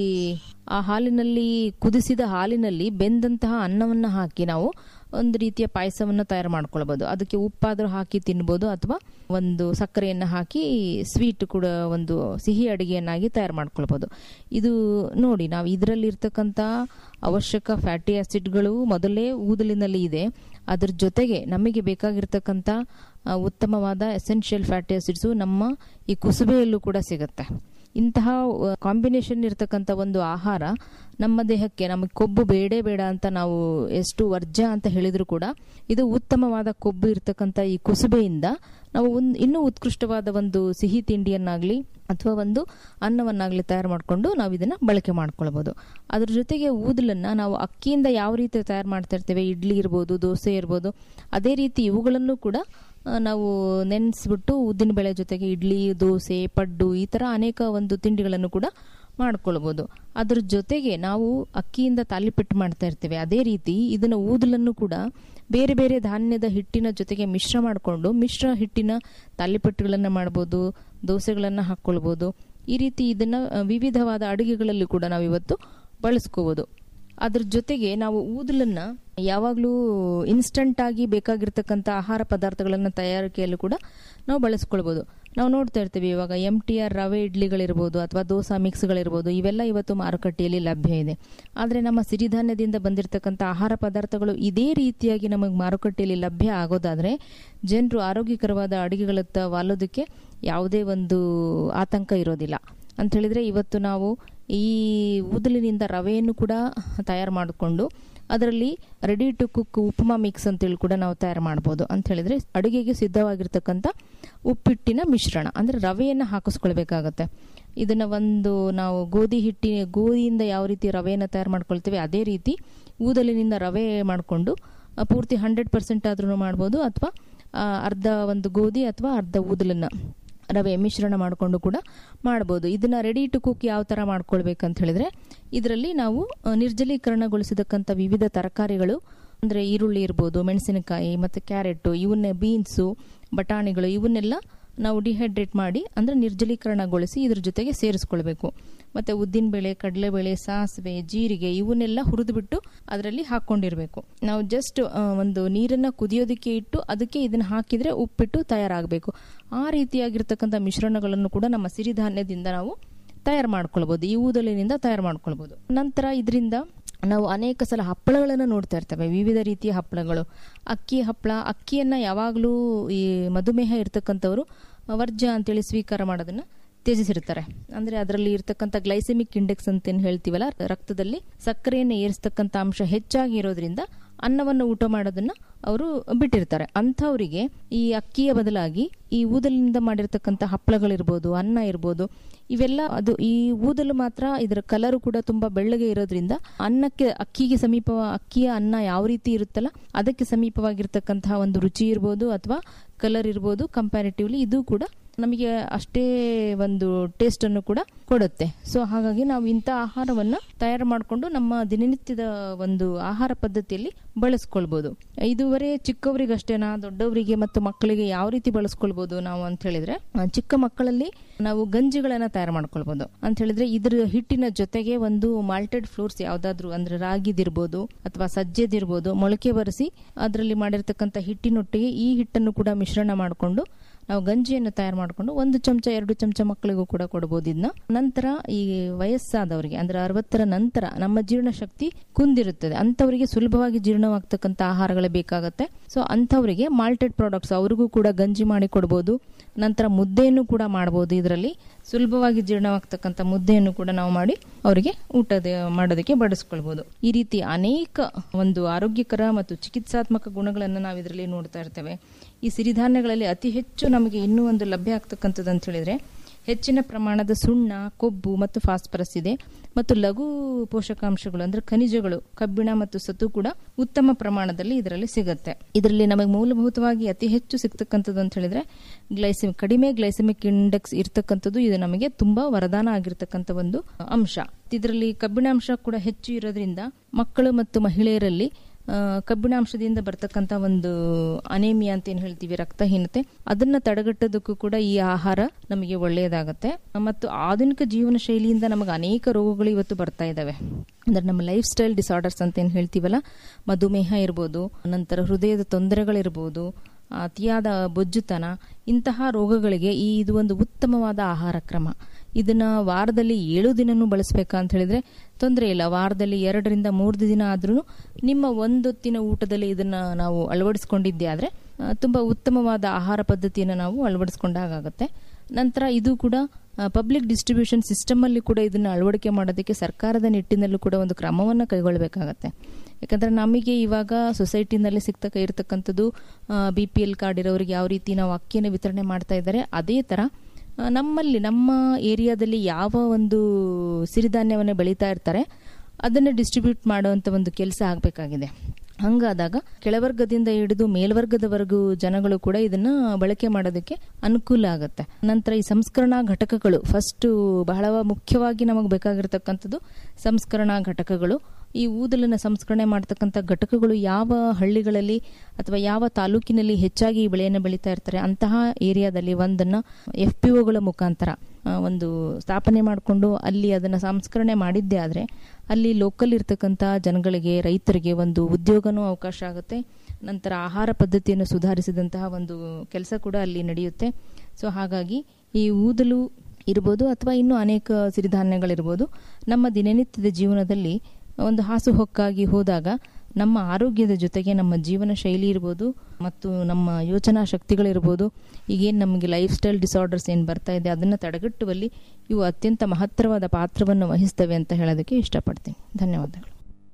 ಆ ಹಾಲಿನಲ್ಲಿ ಕುದಿಸಿದ ಹಾಲಿನಲ್ಲಿ ಬೆಂದಂತಹ ಅನ್ನವನ್ನ ಹಾಕಿ ನಾವು ಒಂದು ರೀತಿಯ ಪಾಯಸವನ್ನು ತಯಾರು ಮಾಡ್ಕೊಳ್ಬೋದು ಅದಕ್ಕೆ ಉಪ್ಪಾದರೂ ಹಾಕಿ ತಿನ್ಬೋದು ಅಥವಾ ಒಂದು ಸಕ್ಕರೆಯನ್ನು ಹಾಕಿ ಸ್ವೀಟ್ ಕೂಡ ಒಂದು ಸಿಹಿ ಅಡಿಗೆಯನ್ನಾಗಿ ತಯಾರು ಮಾಡ್ಕೊಳ್ಬೋದು ಇದು ನೋಡಿ ನಾವು ಇದರಲ್ಲಿ ಇರ್ತಕ್ಕಂಥ ಅವಶ್ಯಕ ಫ್ಯಾಟಿ ಆಸಿಡ್ಗಳು ಮೊದಲೇ ಊದಲಿನಲ್ಲಿ ಇದೆ ಅದ್ರ ಜೊತೆಗೆ ನಮಗೆ ಬೇಕಾಗಿರ್ತಕ್ಕಂಥ ಆ, ಉತ್ತಮವಾದ ಎಸೆನ್ಷಿಯಲ್ ಫ್ಯಾಟಿ ಆಸಿಡ್ಸು ನಮ್ಮ ಈ ಕುಸುಬೆಯಲ್ಲೂ ಕೂಡ ಸಿಗುತ್ತೆ ಇಂತಹ ಕಾಂಬಿನೇಷನ್ ಇರತಕ್ಕಂಥ ಒಂದು ಆಹಾರ ನಮ್ಮ ದೇಹಕ್ಕೆ ನಮಗೆ ಕೊಬ್ಬು ಬೇಡೇ ಬೇಡ ಅಂತ ನಾವು ಎಷ್ಟು ವರ್ಜ್ಯ ಅಂತ ಹೇಳಿದ್ರು ಕೂಡ ಇದು ಉತ್ತಮವಾದ ಕೊಬ್ಬು ಇರತಕ್ಕಂಥ ಈ ಕುಸುಬೆಯಿಂದ ನಾವು ಒಂದು ಇನ್ನೂ ಉತ್ಕೃಷ್ಟವಾದ ಒಂದು ಸಿಹಿ ತಿಂಡಿಯನ್ನಾಗ್ಲಿ ಅಥವಾ ಒಂದು ಅನ್ನವನ್ನಾಗ್ಲಿ ತಯಾರು ಮಾಡಿಕೊಂಡು ನಾವು ಇದನ್ನ ಬಳಕೆ ಮಾಡ್ಕೊಳ್ಬಹುದು ಅದ್ರ ಜೊತೆಗೆ ಊದಲನ್ನ ನಾವು ಅಕ್ಕಿಯಿಂದ ಯಾವ ರೀತಿ ತಯಾರು ಮಾಡ್ತಾ ಇರ್ತೇವೆ ಇಡ್ಲಿ ಇರ್ಬೋದು ದೋಸೆ ಇರ್ಬೋದು ಅದೇ ರೀತಿ ಇವುಗಳನ್ನು ಕೂಡ ಆ, ನಾವು ನೆನೆಸ್ಬಿಟ್ಟು ಉದ್ದಿನ ಬೇಳೆ ಜೊತೆಗೆ ಇಡ್ಲಿ ದೋಸೆ ಪಡ್ಡು ಈ ತರ ಅನೇಕ ಒಂದು ತಿಂಡಿಗಳನ್ನು ಕೂಡ ಮಾಡ್ಕೊಳ್ಬೋದು ಅದ್ರ ಜೊತೆಗೆ ನಾವು ಅಕ್ಕಿಯಿಂದ ತಾಲಿಪೆಟ್ಟು ಮಾಡ್ತಾ ಇರ್ತೇವೆ ಅದೇ ರೀತಿ ಇದನ್ನ ಊದಲನ್ನು ಕೂಡ ಬೇರೆ ಬೇರೆ ಧಾನ್ಯದ ಹಿಟ್ಟಿನ ಜೊತೆಗೆ ಮಿಶ್ರ ಮಾಡಿಕೊಂಡು ಮಿಶ್ರ ಹಿಟ್ಟಿನ ತಾಲಿಪೆಟ್ಟುಗಳನ್ನು ಮಾಡ್ಬೋದು ದೋಸೆಗಳನ್ನು ಹಾಕ್ಕೊಳ್ಬೋದು ಈ ರೀತಿ ಇದನ್ನ ಆ, ವಿವಿಧವಾದ ಅಡುಗೆಗಳಲ್ಲಿ ಕೂಡ ನಾವು ಇವತ್ತು ಬಳಸ್ಕೋಬಹುದು ಅದ್ರ ಜೊತೆಗೆ ನಾವು ಊದಲನ್ನ ಯಾವಾಗಲೂ ಇನ್ಸ್ಟಂಟ್ ಆಗಿ ಬೇಕಾಗಿರ್ತಕ್ಕಂಥ ಆಹಾರ ಪದಾರ್ಥಗಳನ್ನ ತಯಾರಿಕೆಯಲ್ಲೂ ಕೂಡ ನಾವು ಬಳಸ್ಕೊಳ್ಬೋದು ನಾವು ನೋಡ್ತಾ ಇರ್ತೀವಿ ಇವಾಗ ಎಂ ಟಿ ಆರ್ ರವೆ ಇಡ್ಲಿಗಳಿರ್ಬೋದು ಅಥವಾ ದೋಸಾ ಮಿಕ್ಸ್ಗಳಿರ್ಬೋದು ಇವೆಲ್ಲ ಇವತ್ತು ಮಾರುಕಟ್ಟೆಯಲ್ಲಿ ಲಭ್ಯ ಇದೆ ಆದರೆ ನಮ್ಮ ಸಿರಿಧಾನ್ಯದಿಂದ ಬಂದಿರತಕ್ಕಂಥ ಆಹಾರ ಪದಾರ್ಥಗಳು ಇದೇ ರೀತಿಯಾಗಿ ನಮಗೆ ಮಾರುಕಟ್ಟೆಯಲ್ಲಿ ಲಭ್ಯ ಆಗೋದಾದ್ರೆ ಜನರು ಆರೋಗ್ಯಕರವಾದ ಅಡುಗೆಗಳತ್ತ ವಾಲೋದಕ್ಕೆ ಯಾವುದೇ ಒಂದು ಆತಂಕ ಇರೋದಿಲ್ಲ ಅಂತ ಹೇಳಿದ್ರೆ ಇವತ್ತು ನಾವು ಈ ಊದಲಿನಿಂದ ರವೆಯನ್ನು ಕೂಡ ತಯಾರು ಮಾಡಿಕೊಂಡು ಅದರಲ್ಲಿ ready to cook upma mix ಅಂತೇಳಿ ಕೂಡ ನಾವು ತಯಾರು ಮಾಡ್ಬೋದು ಅಂತ ಹೇಳಿದ್ರೆ ಅಡುಗೆಗೆ ಸಿದ್ಧವಾಗಿರ್ತಕ್ಕಂಥ ಉಪ್ಪಿಟ್ಟಿನ ಮಿಶ್ರಣ ಅಂದ್ರೆ ರವೆಯನ್ನು ಹಾಕಿಸ್ಕೊಳ್ಬೇಕಾಗತ್ತೆ ಇದನ್ನ ಒಂದು ನಾವು ಗೋಧಿ ಹಿಟ್ಟಿ ಗೋಧಿಯಿಂದ ಯಾವ ರೀತಿ ರವೆಯನ್ನು ತಯಾರು ಮಾಡ್ಕೊಳ್ತೀವಿ ಅದೇ ರೀತಿ ಊದಲಿನಿಂದ ರವೆ ಮಾಡಿಕೊಂಡು ಪೂರ್ತಿ ಹಂಡ್ರೆಡ್ ಪರ್ಸೆಂಟ್ ಆದ್ರೂ ಮಾಡ್ಬೋದು ಅಥವಾ ಅರ್ಧ ಒಂದು ಗೋಧಿ ಅಥವಾ ಅರ್ಧ ಊದಲನ್ನ ರವೆ ಮಿಶ್ರಣ ಮಾಡಿಕೊಂಡು ಕೂಡ ಮಾಡ್ಬೋದು ಇದನ್ನ ರೆಡಿ ಟು ಕುಕ್ ಯಾವ ತರ ಮಾಡ್ಕೊಳ್ಬೇಕಂತ ಹೇಳಿದ್ರೆ ಇದರಲ್ಲಿ ನಾವು ಆ, ನಿರ್ಜಲೀಕರಣಗೊಳಿಸಿದಕ್ಕಂಥ ವಿವಿಧ ತರಕಾರಿಗಳು ಅಂದ್ರೆ ಈರುಳ್ಳಿ ಇರ್ಬೋದು ಮೆಣಸಿನಕಾಯಿ ಮತ್ತೆ ಕ್ಯಾರೆಟ್ ಇವನ್ನೇ ಬೀನ್ಸು ಬಟಾಣಿಗಳು ಇವನ್ನೆಲ್ಲ ನಾವು ಡಿಹೈಡ್ರೇಟ್ ಮಾಡಿ ಅಂದ್ರೆ ನಿರ್ಜಲೀಕರಣಗೊಳಿಸಿ ಇದ್ರ ಜೊತೆಗೆ ಸೇರಿಸ್ಕೊಳ್ಬೇಕು ಮತ್ತೆ ಉದ್ದಿನಬೇಳೆ ಕಡಲೆಬೇಳೆ ಸಾಸಿವೆ ಜೀರಿಗೆ ಇವನ್ನೆಲ್ಲ ಹುರಿದ್ಬಿಟ್ಟು ಅದರಲ್ಲಿ ಹಾಕೊಂಡಿರ್ಬೇಕು ನಾವು ಜಸ್ಟ್ ಒಂದು ನೀರನ್ನ ಕುದಿಯೋದಕ್ಕೆ ಇಟ್ಟು ಅದಕ್ಕೆ ಇದನ್ನ ಹಾಕಿದ್ರೆ ಉಪ್ಪಿಟ್ಟು ತಯಾರಾಗಬೇಕು ಆ ರೀತಿಯಾಗಿರ್ತಕ್ಕಂಥ ಮಿಶ್ರಣಗಳನ್ನು ಕೂಡ ನಮ್ಮ ಸಿರಿಧಾನ್ಯದಿಂದ ನಾವು ತಯಾರು ಮಾಡ್ಕೊಳ್ಬಹುದು ಈ ಊದಲಿನಿಂದ ತಯಾರು ಮಾಡ್ಕೊಳ್ಬಹುದು ನಂತರ ಇದರಿಂದ ನಾವು ಅನೇಕ ಸಲ ಹಪ್ಪಳಗಳನ್ನು ನೋಡ್ತಾ ಇರ್ತೇವೆ ವಿವಿಧ ರೀತಿಯ ಹಪ್ಪಳಗಳು ಅಕ್ಕಿ ಹಪ್ಪಳ ಅಕ್ಕಿಯನ್ನ ಯಾವಾಗಲೂ ಈ ಮಧುಮೇಹ ಇರ್ತಕ್ಕಂಥವ್ರು ವರ್ಜ್ಯ ಅಂತೇಳಿ ಸ್ವೀಕಾರ ಮಾಡೋದನ್ನ ತ್ಯಜಿಸಿರ್ತಾರೆ ಅಂದ್ರೆ ಅದರಲ್ಲಿ ಇರ್ತಕ್ಕಂಥ ಗ್ಲೈಸೆಮಿಕ್ ಇಂಡೆಕ್ಸ್ ಅಂತ ಏನ್ ಹೇಳ್ತೀವಲ್ಲ ರಕ್ತದಲ್ಲಿ ಸಕ್ಕರೆಯನ್ನು ಏರಿಸ್ತಕ್ಕಂಥ ಅಂಶ ಹೆಚ್ಚಾಗಿ ಇರೋದ್ರಿಂದ ಅನ್ನವನ್ನು ಊಟ ಮಾಡೋದನ್ನ ಅವರು ಬಿಟ್ಟಿರ್ತಾರೆ ಅಂಥವರಿಗೆ ಈ ಅಕ್ಕಿಯ ಬದಲಾಗಿ ಈ ಊದಲಿನಿಂದ ಮಾಡಿರ್ತಕ್ಕಂಥ ಹಪ್ಪಳಗಳಿರ್ಬೋದು ಅನ್ನ ಇರ್ಬೋದು ಇವೆಲ್ಲ ಅದು ಈ ಊದಲು ಮಾತ್ರ ಇದರ ಕಲರ್ ಕೂಡ ತುಂಬಾ ಬೆಳ್ಳಗೆ ಇರೋದ್ರಿಂದ ಅನ್ನಕ್ಕೆ ಅಕ್ಕಿಗೆ ಸಮೀಪ ಅಕ್ಕಿಯ ಅನ್ನ ಯಾವ ರೀತಿ ಇರುತ್ತಲ್ಲ ಅದಕ್ಕೆ ಸಮೀಪವಾಗಿರ್ತಕ್ಕಂತಹ ಒಂದು ರುಚಿ ಇರ್ಬೋದು ಅಥವಾ ಕಲರ್ ಇರ್ಬೋದು ಕಂಪ್ಯಾರಿಟಿವ್ಲಿ ಇದು ಕೂಡ ನಮಗೆ ಅಷ್ಟೇ ಒಂದು ಟೇಸ್ಟ್ ಅನ್ನು ಕೂಡ ಕೊಡುತ್ತೆ ಸೊ ಹಾಗಾಗಿ ನಾವು ಇಂಥ ಆಹಾರವನ್ನ ತಯಾರು ಮಾಡಿಕೊಂಡು ನಮ್ಮ ದಿನನಿತ್ಯದ ಒಂದು ಆಹಾರ ಪದ್ಧತಿಯಲ್ಲಿ ಬಳಸ್ಕೊಳ್ಬಹುದು ಇದುವರೆ ಚಿಕ್ಕವರಿಗಷ್ಟೇನಾ ದೊಡ್ಡವರಿಗೆ ಮತ್ತು ಮಕ್ಕಳಿಗೆ ಯಾವ ರೀತಿ ಬಳಸ್ಕೊಳ್ಬಹುದು ನಾವು ಅಂತ ಹೇಳಿದ್ರೆ ಆ, ಚಿಕ್ಕ ಮಕ್ಕಳಲ್ಲಿ ನಾವು ಗಂಜಿಗಳನ್ನ ತಯಾರು ಮಾಡ್ಕೊಳ್ಬಹುದು ಅಂತ ಹೇಳಿದ್ರೆ ಇದ್ರ ಹಿಟ್ಟಿನ ಜೊತೆಗೆ ಒಂದು ಮಾಲ್ಟೆಡ್ ಫ್ಲೋರ್ಸ್ ಯಾವ್ದಾದ್ರು ಅಂದ್ರೆ ರಾಗಿದಿರ್ಬೋದು ಅಥವಾ ಸಜ್ಜೆದಿರ್ಬೋದು ಮೊಳಕೆ ಬರೆಸಿ ಅದರಲ್ಲಿ ಮಾಡಿರ್ತಕ್ಕಂಥ ಹಿಟ್ಟಿನೊಟ್ಟಿಗೆ ಈ ಹಿಟ್ಟನ್ನು ಕೂಡ ಮಿಶ್ರಣ ಮಾಡಿಕೊಂಡು ನಾವು ಗಂಜಿಯನ್ನು ತಯಾರು ಮಾಡಿಕೊಂಡು ಒಂದು ಚಮಚ ಎರಡು ಚಮಚ ಮಕ್ಕಳಿಗೂ ಕೂಡ ಕೊಡಬಹುದು ಇದನ್ನ ನಂತರ ಈ ವಯಸ್ಸಾದವರಿಗೆ ಅಂದ್ರೆ ಅರವತ್ತರ ನಂತರ ನಮ್ಮ ಜೀರ್ಣಶಕ್ತಿ ಕುಂದಿರುತ್ತದೆ ಅಂತವರಿಗೆ ಸುಲಭವಾಗಿ ಜೀರ್ಣವಾಗ್ತಕ್ಕಂಥ ಆಹಾರಗಳೇ ಬೇಕಾಗತ್ತೆ ಸೊ ಅಂಥವರಿಗೆ ಮಾಲ್ಟೆಡ್ ಪ್ರಾಡಕ್ಟ್ಸ್ ಅವ್ರಿಗೂ ಕೂಡ ಗಂಜಿ ಮಾಡಿ ಕೊಡ್ಬೋದು ನಂತರ ಮುದ್ದೆಯನ್ನು ಕೂಡ ಮಾಡಬಹುದು ಇದರಲ್ಲಿ ಸುಲಭವಾಗಿ ಜೀರ್ಣವಾಗ್ತಕ್ಕಂಥ ಮುದ್ದೆಯನ್ನು ಕೂಡ ನಾವು ಮಾಡಿ ಅವರಿಗೆ ಊಟದ ಮಾಡೋದಕ್ಕೆ ಬಡಿಸ್ಕೊಳ್ಬಹುದು ಈ ರೀತಿ ಅನೇಕ ಒಂದು ಆರೋಗ್ಯಕರ ಮತ್ತು ಚಿಕಿತ್ಸಾತ್ಮಕ ಗುಣಗಳನ್ನು ನಾವು ಇದರಲ್ಲಿ ನೋಡ್ತಾ ಇರ್ತೇವೆ ಈ ಸಿರಿಧಾನ್ಯಗಳಲ್ಲಿ ಅತಿ ಹೆಚ್ಚು ನಮಗೆ ಇನ್ನೂ ಒಂದು ಲಭ್ಯ ಆಗ್ತಕ್ಕಂಥದ್ದು ಅಂತ ಹೇಳಿದ್ರೆ ಹೆಚ್ಚಿನ ಪ್ರಮಾಣದ ಸುಣ್ಣ ಕೊಬ್ಬು ಮತ್ತು ಫಾಸ್ಫರಸ್ ಇದೆ ಮತ್ತು ಲಘು ಪೋಷಕಾಂಶಗಳು ಅಂದ್ರೆ ಖನಿಜಗಳು ಕಬ್ಬಿಣ ಮತ್ತು ಸತು ಕೂಡ ಉತ್ತಮ ಪ್ರಮಾಣದಲ್ಲಿ ಇದರಲ್ಲಿ ಸಿಗುತ್ತೆ ಇದರಲ್ಲಿ ನಮಗೆ ಮೂಲಭೂತವಾಗಿ ಅತಿ ಹೆಚ್ಚು ಸಿಗ್ತಕ್ಕಂಥದ್ದು ಅಂತ ಹೇಳಿದ್ರೆ ಗ್ಲೈಸೆಮ್ ಕಡಿಮೆ ಗ್ಲೈಸೆಮಿಕ್ ಇಂಡೆಕ್ಸ್ ಇರ್ತಕ್ಕಂಥದ್ದು ಇದು ನಮಗೆ ತುಂಬಾ ವರದಾನ ಆಗಿರ್ತಕ್ಕಂಥ ಒಂದು ಅಂಶ ಇದರಲ್ಲಿ ಕಬ್ಬಿಣಾಂಶ ಕೂಡ ಹೆಚ್ಚು ಇರೋದ್ರಿಂದ ಮಕ್ಕಳು ಮತ್ತು ಮಹಿಳೆಯರಲ್ಲಿ ಆ, ಕಬ್ಬಿಣಾಂಶದಿಂದ ಬರ್ತಕ್ಕಂಥ ಒಂದು ಅನೇಮಿಯಾ ಅಂತ ಏನ್ ಹೇಳ್ತೀವಿ ರಕ್ತಹೀನತೆ ಅದನ್ನ ತಡೆಗಟ್ಟೋದಕ್ಕೂ ಕೂಡ ಈ ಆಹಾರ ನಮಗೆ ಒಳ್ಳೆಯದಾಗತ್ತೆ ಮತ್ತು ಆಧುನಿಕ ಜೀವನ ಶೈಲಿಯಿಂದ ನಮಗೆ ಅನೇಕ ರೋಗಗಳು ಇವತ್ತು ಬರ್ತಾ ಇದಾವೆ ಅಂದ್ರೆ ನಮ್ಮ ಲೈಫ್ ಸ್ಟೈಲ್ ಡಿಸಾರ್ಡರ್ಸ್ ಅಂತ ಏನ್ ಹೇಳ್ತೀವಲ್ಲ ಮಧುಮೇಹ ಇರ್ಬೋದು ನಂತರ ಹೃದಯದ ತೊಂದರೆಗಳಿರ್ಬೋದು ಅತಿಯಾದ ಬೊಜ್ಜುತನ ಇಂತಹ ರೋಗಗಳಿಗೆ ಈ ಇದು ಒಂದು ಉತ್ತಮವಾದ ಆಹಾರ ಕ್ರಮ ಇದನ್ನ ವಾರದಲ್ಲಿ ಏಳು ದಿನನೂ ಬಳಸಬೇಕಾ ಅಂತ ಹೇಳಿದ್ರೆ ತೊಂದರೆ ಇಲ್ಲ ವಾರದಲ್ಲಿ ಎರಡರಿಂದ ಮೂರು ದಿನ ಆದ್ರೂ ನಿಮ್ಮ ಒಂದೊತ್ತಿನ ಊಟದಲ್ಲಿ ಇದನ್ನ ನಾವು ಅಳವಡಿಸ್ಕೊಂಡಿದ್ದೆ ಆದ್ರೆ ಆ, ತುಂಬಾ ಉತ್ತಮವಾದ ಆಹಾರ ಪದ್ಧತಿಯನ್ನು ನಾವು ಅಳವಡಿಸ್ಕೊಂಡಾಗುತ್ತೆ ನಂತರ ಇದು ಕೂಡ ಪಬ್ಲಿಕ್ ಡಿಸ್ಟ್ರಿಬ್ಯೂಷನ್ ಸಿಸ್ಟಮ್ ಅಲ್ಲಿ ಕೂಡ ಇದನ್ನ ಅಳವಡಿಕೆ ಮಾಡೋದಕ್ಕೆ ಸರ್ಕಾರದ ನಿಟ್ಟಿನಲ್ಲೂ ಕೂಡ ಒಂದು ಕ್ರಮವನ್ನು ಕೈಗೊಳ್ಳಬೇಕಾಗತ್ತೆ ಯಾಕಂದ್ರೆ ನಮಗೆ ಇವಾಗ ಸೊಸೈಟಿನಲ್ಲಿ ಸಿಗ್ತಕ್ಕ ಇರತಕ್ಕಂಥದ್ದು ಬಿ ಪಿ ಎಲ್ ಕಾರ್ಡ್ ಇರೋರಿಗೆ ಯಾವ ರೀತಿ ನಾವು ಅಕ್ಕಿಯನ್ನು ವಿತರಣೆ ಮಾಡ್ತಾ ಇದ್ದಾರೆ ಅದೇ ತರ ಆ, ನಮ್ಮಲ್ಲಿ ನಮ್ಮ ಏರಿಯಾದಲ್ಲಿ ಯಾವ ಒಂದು ಸಿರಿಧಾನ್ಯವನ್ನು ಬೆಳೀತಾ ಇರ್ತಾರೆ ಅದನ್ನು ಡಿಸ್ಟ್ರಿಬ್ಯೂಟ್ ಮಾಡುವಂತ ಒಂದು ಕೆಲಸ ಆಗಬೇಕಾಗಿದೆ ಹಂಗಾದಾಗ ಕೆಳವರ್ಗದಿಂದ ಹಿಡಿದು ಮೇಲ್ವರ್ಗದವರೆಗೂ ಜನಗಳು ಕೂಡ ಇದನ್ನ ಬಳಕೆ ಮಾಡೋದಕ್ಕೆ ಅನುಕೂಲ ಆಗುತ್ತೆ ನಂತರ ಈ ಸಂಸ್ಕರಣಾ ಘಟಕಗಳು ಫಸ್ಟ್ ಬಹಳ ಮುಖ್ಯವಾಗಿ ನಮಗೆ ಬೇಕಾಗಿರ್ತಕ್ಕಂಥದ್ದು ಸಂಸ್ಕರಣಾ ಘಟಕಗಳು ಈ ಊದಲನ್ನ ಸಂಸ್ಕರಣೆ ಮಾಡತಕ್ಕಂಥ ಘಟಕಗಳು ಯಾವ ಹಳ್ಳಿಗಳಲ್ಲಿ ಅಥವಾ ಯಾವ ತಾಲೂಕಿನಲ್ಲಿ ಹೆಚ್ಚಾಗಿ ಈ ಬೆಳೆಯನ್ನು ಬೆಳೀತಾ ಇರ್ತಾರೆ ಅಂತಹ ಏರಿಯಾದಲ್ಲಿ ಒಂದನ್ನ ಎಫ್ ಪಿ ಒಗಳ ಮುಖಾಂತರ ಆ, ಒಂದು ಸ್ಥಾಪನೆ ಮಾಡಿಕೊಂಡು ಅಲ್ಲಿ ಅದನ್ನ ಸಂಸ್ಕರಣೆ ಮಾಡಿದ್ದೇ ಆದ್ರೆ ಅಲ್ಲಿ ಲೋಕಲ್ ಇರ್ತಕ್ಕಂಥ ಜನಗಳಿಗೆ ರೈತರಿಗೆ ಒಂದು ಉದ್ಯೋಗನೂ ಅವಕಾಶ ಆಗುತ್ತೆ ನಂತರ ಆಹಾರ ಪದ್ಧತಿಯನ್ನು ಸುಧಾರಿಸಿದಂತಹ ಒಂದು ಕೆಲಸ ಕೂಡ ಅಲ್ಲಿ ನಡೆಯುತ್ತೆ ಸೊ ಹಾಗಾಗಿ ಈ ಊದಲು ಇರ್ಬೋದು ಅಥವಾ ಇನ್ನೂ ಅನೇಕ ಸಿರಿಧಾನ್ಯಗಳಿರ್ಬೋದು ನಮ್ಮ ದಿನನಿತ್ಯದ ಜೀವನದಲ್ಲಿ ಒಂದು ಹಾಸುಹೊಕ್ಕಾಗಿ ಹೋದಾಗ ನಮ್ಮ ಆರೋಗ್ಯದ ಜೊತೆಗೆ ನಮ್ಮ ಜೀವನ ಶೈಲಿ ಇರ್ಬೋದು ಮತ್ತು ನಮ್ಮ ಯೋಚನಾ ಶಕ್ತಿಗಳಿರ್ಬೋದು ಈಗೇನು ನಮಗೆ ಲೈಫ್ ಸ್ಟೈಲ್ ಡಿಸಾರ್ಡರ್ಸ್ ಏನು ಬರ್ತಾ ಇದೆ ಅದನ್ನು ತಡೆಗಟ್ಟುವಲ್ಲಿ ಇವು ಅತ್ಯಂತ ಮಹತ್ತರವಾದ ಪಾತ್ರವನ್ನು ವಹಿಸ್ತವೆ ಅಂತ ಹೇಳೋದಕ್ಕೆ ಇಷ್ಟಪಡ್ತೀನಿ ಧನ್ಯವಾದಗಳು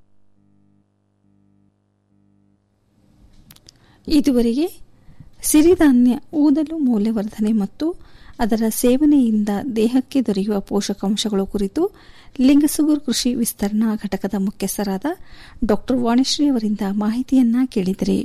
ಇದುವರೆಗೆ ಸಿರಿಧಾನ್ಯ ಊದಲು ಮೌಲ್ಯವರ್ಧನೆ ಮತ್ತು ಅದರ ಸೇವನೆಯಿಂದ ದೇಹಕ್ಕೆ ದೊರೆಯುವ ಪೋಷಕಾಂಶಗಳು ಕುರಿತು ಲಿಂಗಸುಗೂರು ಕೃಷಿ ವಿಸ್ತರಣಾ ಘಟಕದ ಮುಖ್ಯಸ್ಥರಾದ ಡಾ ವಾಣಿಶ್ರೀ ಅವರಿಂದ ಮಾಹಿತಿಯನ್ನ ಕೇಳಿದಿರಿ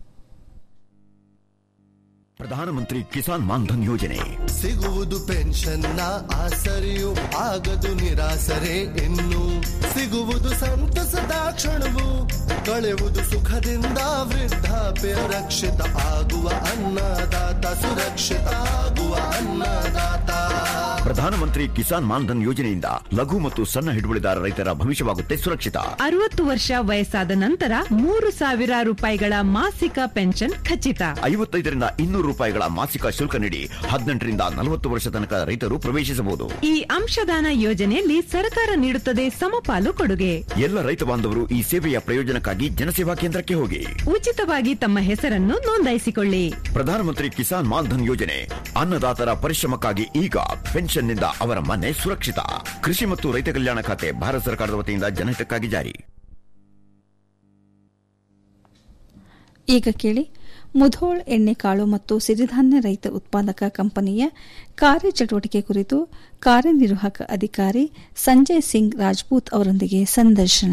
ಪ್ರಧಾನಮಂತ್ರಿ ಕಿಸಾನ್ ಮಾನ್ಧನ್ ಯೋಜನೆ ಸಿಗುವುದು ಪೆನ್ಷನ್ನ ಆಸರೆಯು ಆಗದು ನಿರಾಸರೆ ಇನ್ನು ಸಿಗುವುದು ಸಂತಸದ ಕ್ಷಣವು ಕಳೆಯುವುದು ಸುಖದಿಂದ ವೃದ್ಧಾಪ್ಯ ರಕ್ಷಿತ ಆಗುವ ಅನ್ನದಾತ ಸುರಕ್ಷಿತ ಆಗುವ ಅನ್ನದಾತ ಪ್ರಧಾನಮಂತ್ರಿ ಕಿಸಾನ್ ಮಾನ್ಧನ್ ಯೋಜನೆಯಿಂದ ಲಘು ಮತ್ತು ಸಣ್ಣ ಹಿಡುವಳಿದಾರ ರೈತರ ಭವಿಷ್ಯವಾಗುತ್ತೆ ಸುರಕ್ಷಿತ ಅರವತ್ತು ವರ್ಷ ವಯಸ್ಸಾದ ನಂತರ ಮೂರು ಸಾವಿರ ರೂಪಾಯಿಗಳ ಮಾಸಿಕ ಪೆನ್ಷನ್ ಖಚಿತ ಐವತ್ತೈದರಿಂದ ಇನ್ನೂರು ರೂಪಾಯಿಗಳ ಮಾಸಿಕ ಶುಲ್ಕ ನೀಡಿ ಹದಿನೆಂಟರಿಂದ ನಲವತ್ತು ವರ್ಷ ತನಕ ರೈತರು ಪ್ರವೇಶಿಸಬಹುದು ಈ ಅಂಶದಾನ ಯೋಜನೆಯಲ್ಲಿ ಸರ್ಕಾರ ನೀಡುತ್ತದೆ ಸಮಪಾಲು ಕೊಡುಗೆ ಎಲ್ಲ ರೈತ ಬಾಂಧವರು ಈ ಸೇವೆಯ ಪ್ರಯೋಜನಕ್ಕಾಗಿ ಜನಸೇವಾ ಕೇಂದ್ರಕ್ಕೆ ಹೋಗಿ ಉಚಿತವಾಗಿ ತಮ್ಮ ಹೆಸರನ್ನು ನೋಂದಾಯಿಸಿಕೊಳ್ಳಿ ಪ್ರಧಾನಮಂತ್ರಿ ಕಿಸಾನ್ ಮಾನ್ಧನ್ ಯೋಜನೆ ಅನ್ನದಾತರ ಪರಿಶ್ರಮಕ್ಕಾಗಿ ಈಗ ಪೆನ್ಷನ್ನಿಂದ ಅವರ ಮನೆ ಸುರಕ್ಷಿತ ಕೃಷಿ ಮತ್ತು ರೈತ ಕಲ್ಯಾಣ ಖಾತೆ ಭಾರತ ಸರ್ಕಾರದ ವತಿಯಿಂದ ಜನಹಿತಕ್ಕಾಗಿ ಜಾರಿ ಈಗ ಕೇಳಿ ಮುಧೋಳ್ ಎಣ್ಣೆಕಾಳು ಮತ್ತು ಸಿರಿಧಾನ್ಯ ರೈತ ಉತ್ಪಾದಕ ಕಂಪನಿಯ ಕಾರ್ಯಚಟುವಟಿಕೆ ಕುರಿತು ಕಾರ್ಯನಿರ್ವಾಹಕ ಅಧಿಕಾರಿ ಸಂಜಯ್ ಸಿಂಗ್ ರಾಜ್ಪೂತ್ ಅವರೊಂದಿಗೆ ಸಂದರ್ಶನ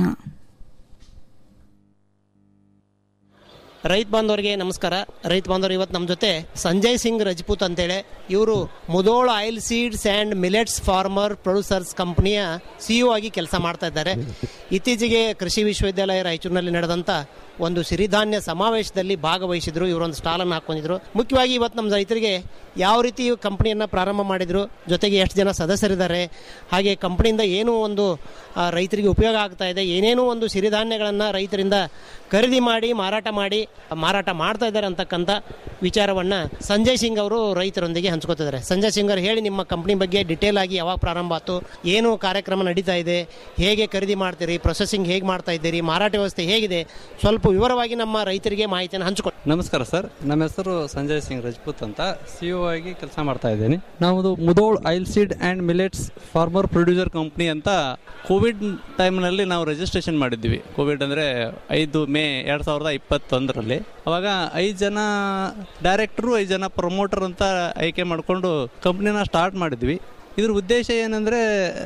ರೈತ ಬಾಂಧವರಿಗೆ ನಮಸ್ಕಾರ ರೈತ ಬಾಂಧವರು ಇವತ್ತು ನಮ್ಮ ಜೊತೆ ಸಂಜಯ್ ಸಿಂಗ್ ರಜಪೂತ್ ಅಂತೇಳಿ ಇವರು Mudhol oil seeds and millets farmer producers ಕಂಪನಿಯ ಸಿಇಒ ಆಗಿ ಕೆಲಸ ಮಾಡ್ತಾ ಇದ್ದಾರೆ ಇತ್ತೀಚೆಗೆ ಕೃಷಿ ವಿಶ್ವವಿದ್ಯಾಲಯ ರಾಯಚೂರಿನಲ್ಲಿ ನಡೆದಂಥ ಒಂದು ಸಿರಿಧಾನ್ಯ ಸಮಾವೇಶದಲ್ಲಿ ಭಾಗವಹಿಸಿದ್ರು ಇವರೊಂದು ಸ್ಟಾಲನ್ನು ಹಾಕೊಂಡಿದ್ರು ಮುಖ್ಯವಾಗಿ ಇವತ್ತು ನಮ್ಮ ರೈತರಿಗೆ ಯಾವ ರೀತಿ ಕಂಪನಿಯನ್ನು ಪ್ರಾರಂಭ ಮಾಡಿದ್ರು ಜೊತೆಗೆ ಎಷ್ಟು ಜನ ಸದಸ್ಯರಿದ್ದಾರೆ ಹಾಗೆ ಕಂಪನಿಯಿಂದ ಏನು ಒಂದು ಆ, ರೈತರಿಗೆ ಉಪಯೋಗ ಆಗ್ತಾ ಇದೆ ಏನೇನೋ ಒಂದು ಸಿರಿಧಾನ್ಯಗಳನ್ನು ರೈತರಿಂದ ಖರೀದಿ ಮಾಡಿ ಮಾರಾಟ ಮಾಡಿ ಮಾರಾಟ ಮಾಡ್ತಾ ಇದ್ದಾರೆ ಅಂತಕ್ಕಂಥ ವಿಚಾರವನ್ನು ಸಂಜಯ್ ಸಿಂಗ್ ಅವರು ರೈತರೊಂದಿಗೆ ಹಂಚ್ಕೋತಿದ್ದಾರೆ ಸಂಜಯ್ ಸಿಂಗ್ ಅವರು ಹೇಳಿ ನಿಮ್ಮ ಕಂಪನಿ ಬಗ್ಗೆ ಡಿಟೇಲ್ ಆಗಿ ಯಾವಾಗ ಪ್ರಾರಂಭ ಆಯ್ತು ಏನು ಕಾರ್ಯಕ್ರಮ ನಡೀತಾ ಇದೆ ಹೇಗೆ ಖರೀದಿ ಮಾಡ್ತೀರಿ ಪ್ರೊಸೆಸಿಂಗ್ ಹೇಗೆ ಮಾಡ್ತಾ ಇದ್ದೀರಿ ಮಾರಾಟ ವ್ಯವಸ್ಥೆ ಹೇಗಿದೆ ಸ್ವಲ್ಪ ವಿವರವಾಗಿ ನಮ್ಮ ರೈತರಿಗೆ ಮಾಹಿತಿಯನ್ನು ಹಂಚ್ಕೊಡಿ ನಮಸ್ಕಾರ ಸರ್ ನಮ್ಮ ಹೆಸರು ಸಂಜಯ್ ಸಿಂಗ್ ರಜಪೂತ್ ಅಂತ ಸಿಇಒ ಆಗಿ ಕೆಲಸ ಮಾಡ್ತಾ ಇದ್ದೀನಿ ನಾವು Mudhol oil seed and millets farmer producer company ಅಂತ ಕೋವಿಡ್ ಟೈಮ್ನಲ್ಲಿ ನಾವು ರಿಜಿಸ್ಟ್ರೇಷನ್ ಮಾಡಿದ್ವಿ ಕೋವಿಡ್ ಅಂದರೆ ಐದು ಮೇ ಎರಡು ಸಾವಿರದ ಇಪ್ಪತ್ತೊಂದರಲ್ಲಿ ಅವಾಗ ಐದು ಜನ ಡೈರೆಕ್ಟರು ಐದು ಜನ ಪ್ರಮೋಟರ್ ಅಂತ ಆಯ್ಕೆ ಮಾಡಿಕೊಂಡು ಕಂಪ್ನಿನ ಸ್ಟಾರ್ಟ್ ಮಾಡಿದ್ವಿ ಇದ್ರ ಉದ್ದೇಶ ಏನಂದರೆ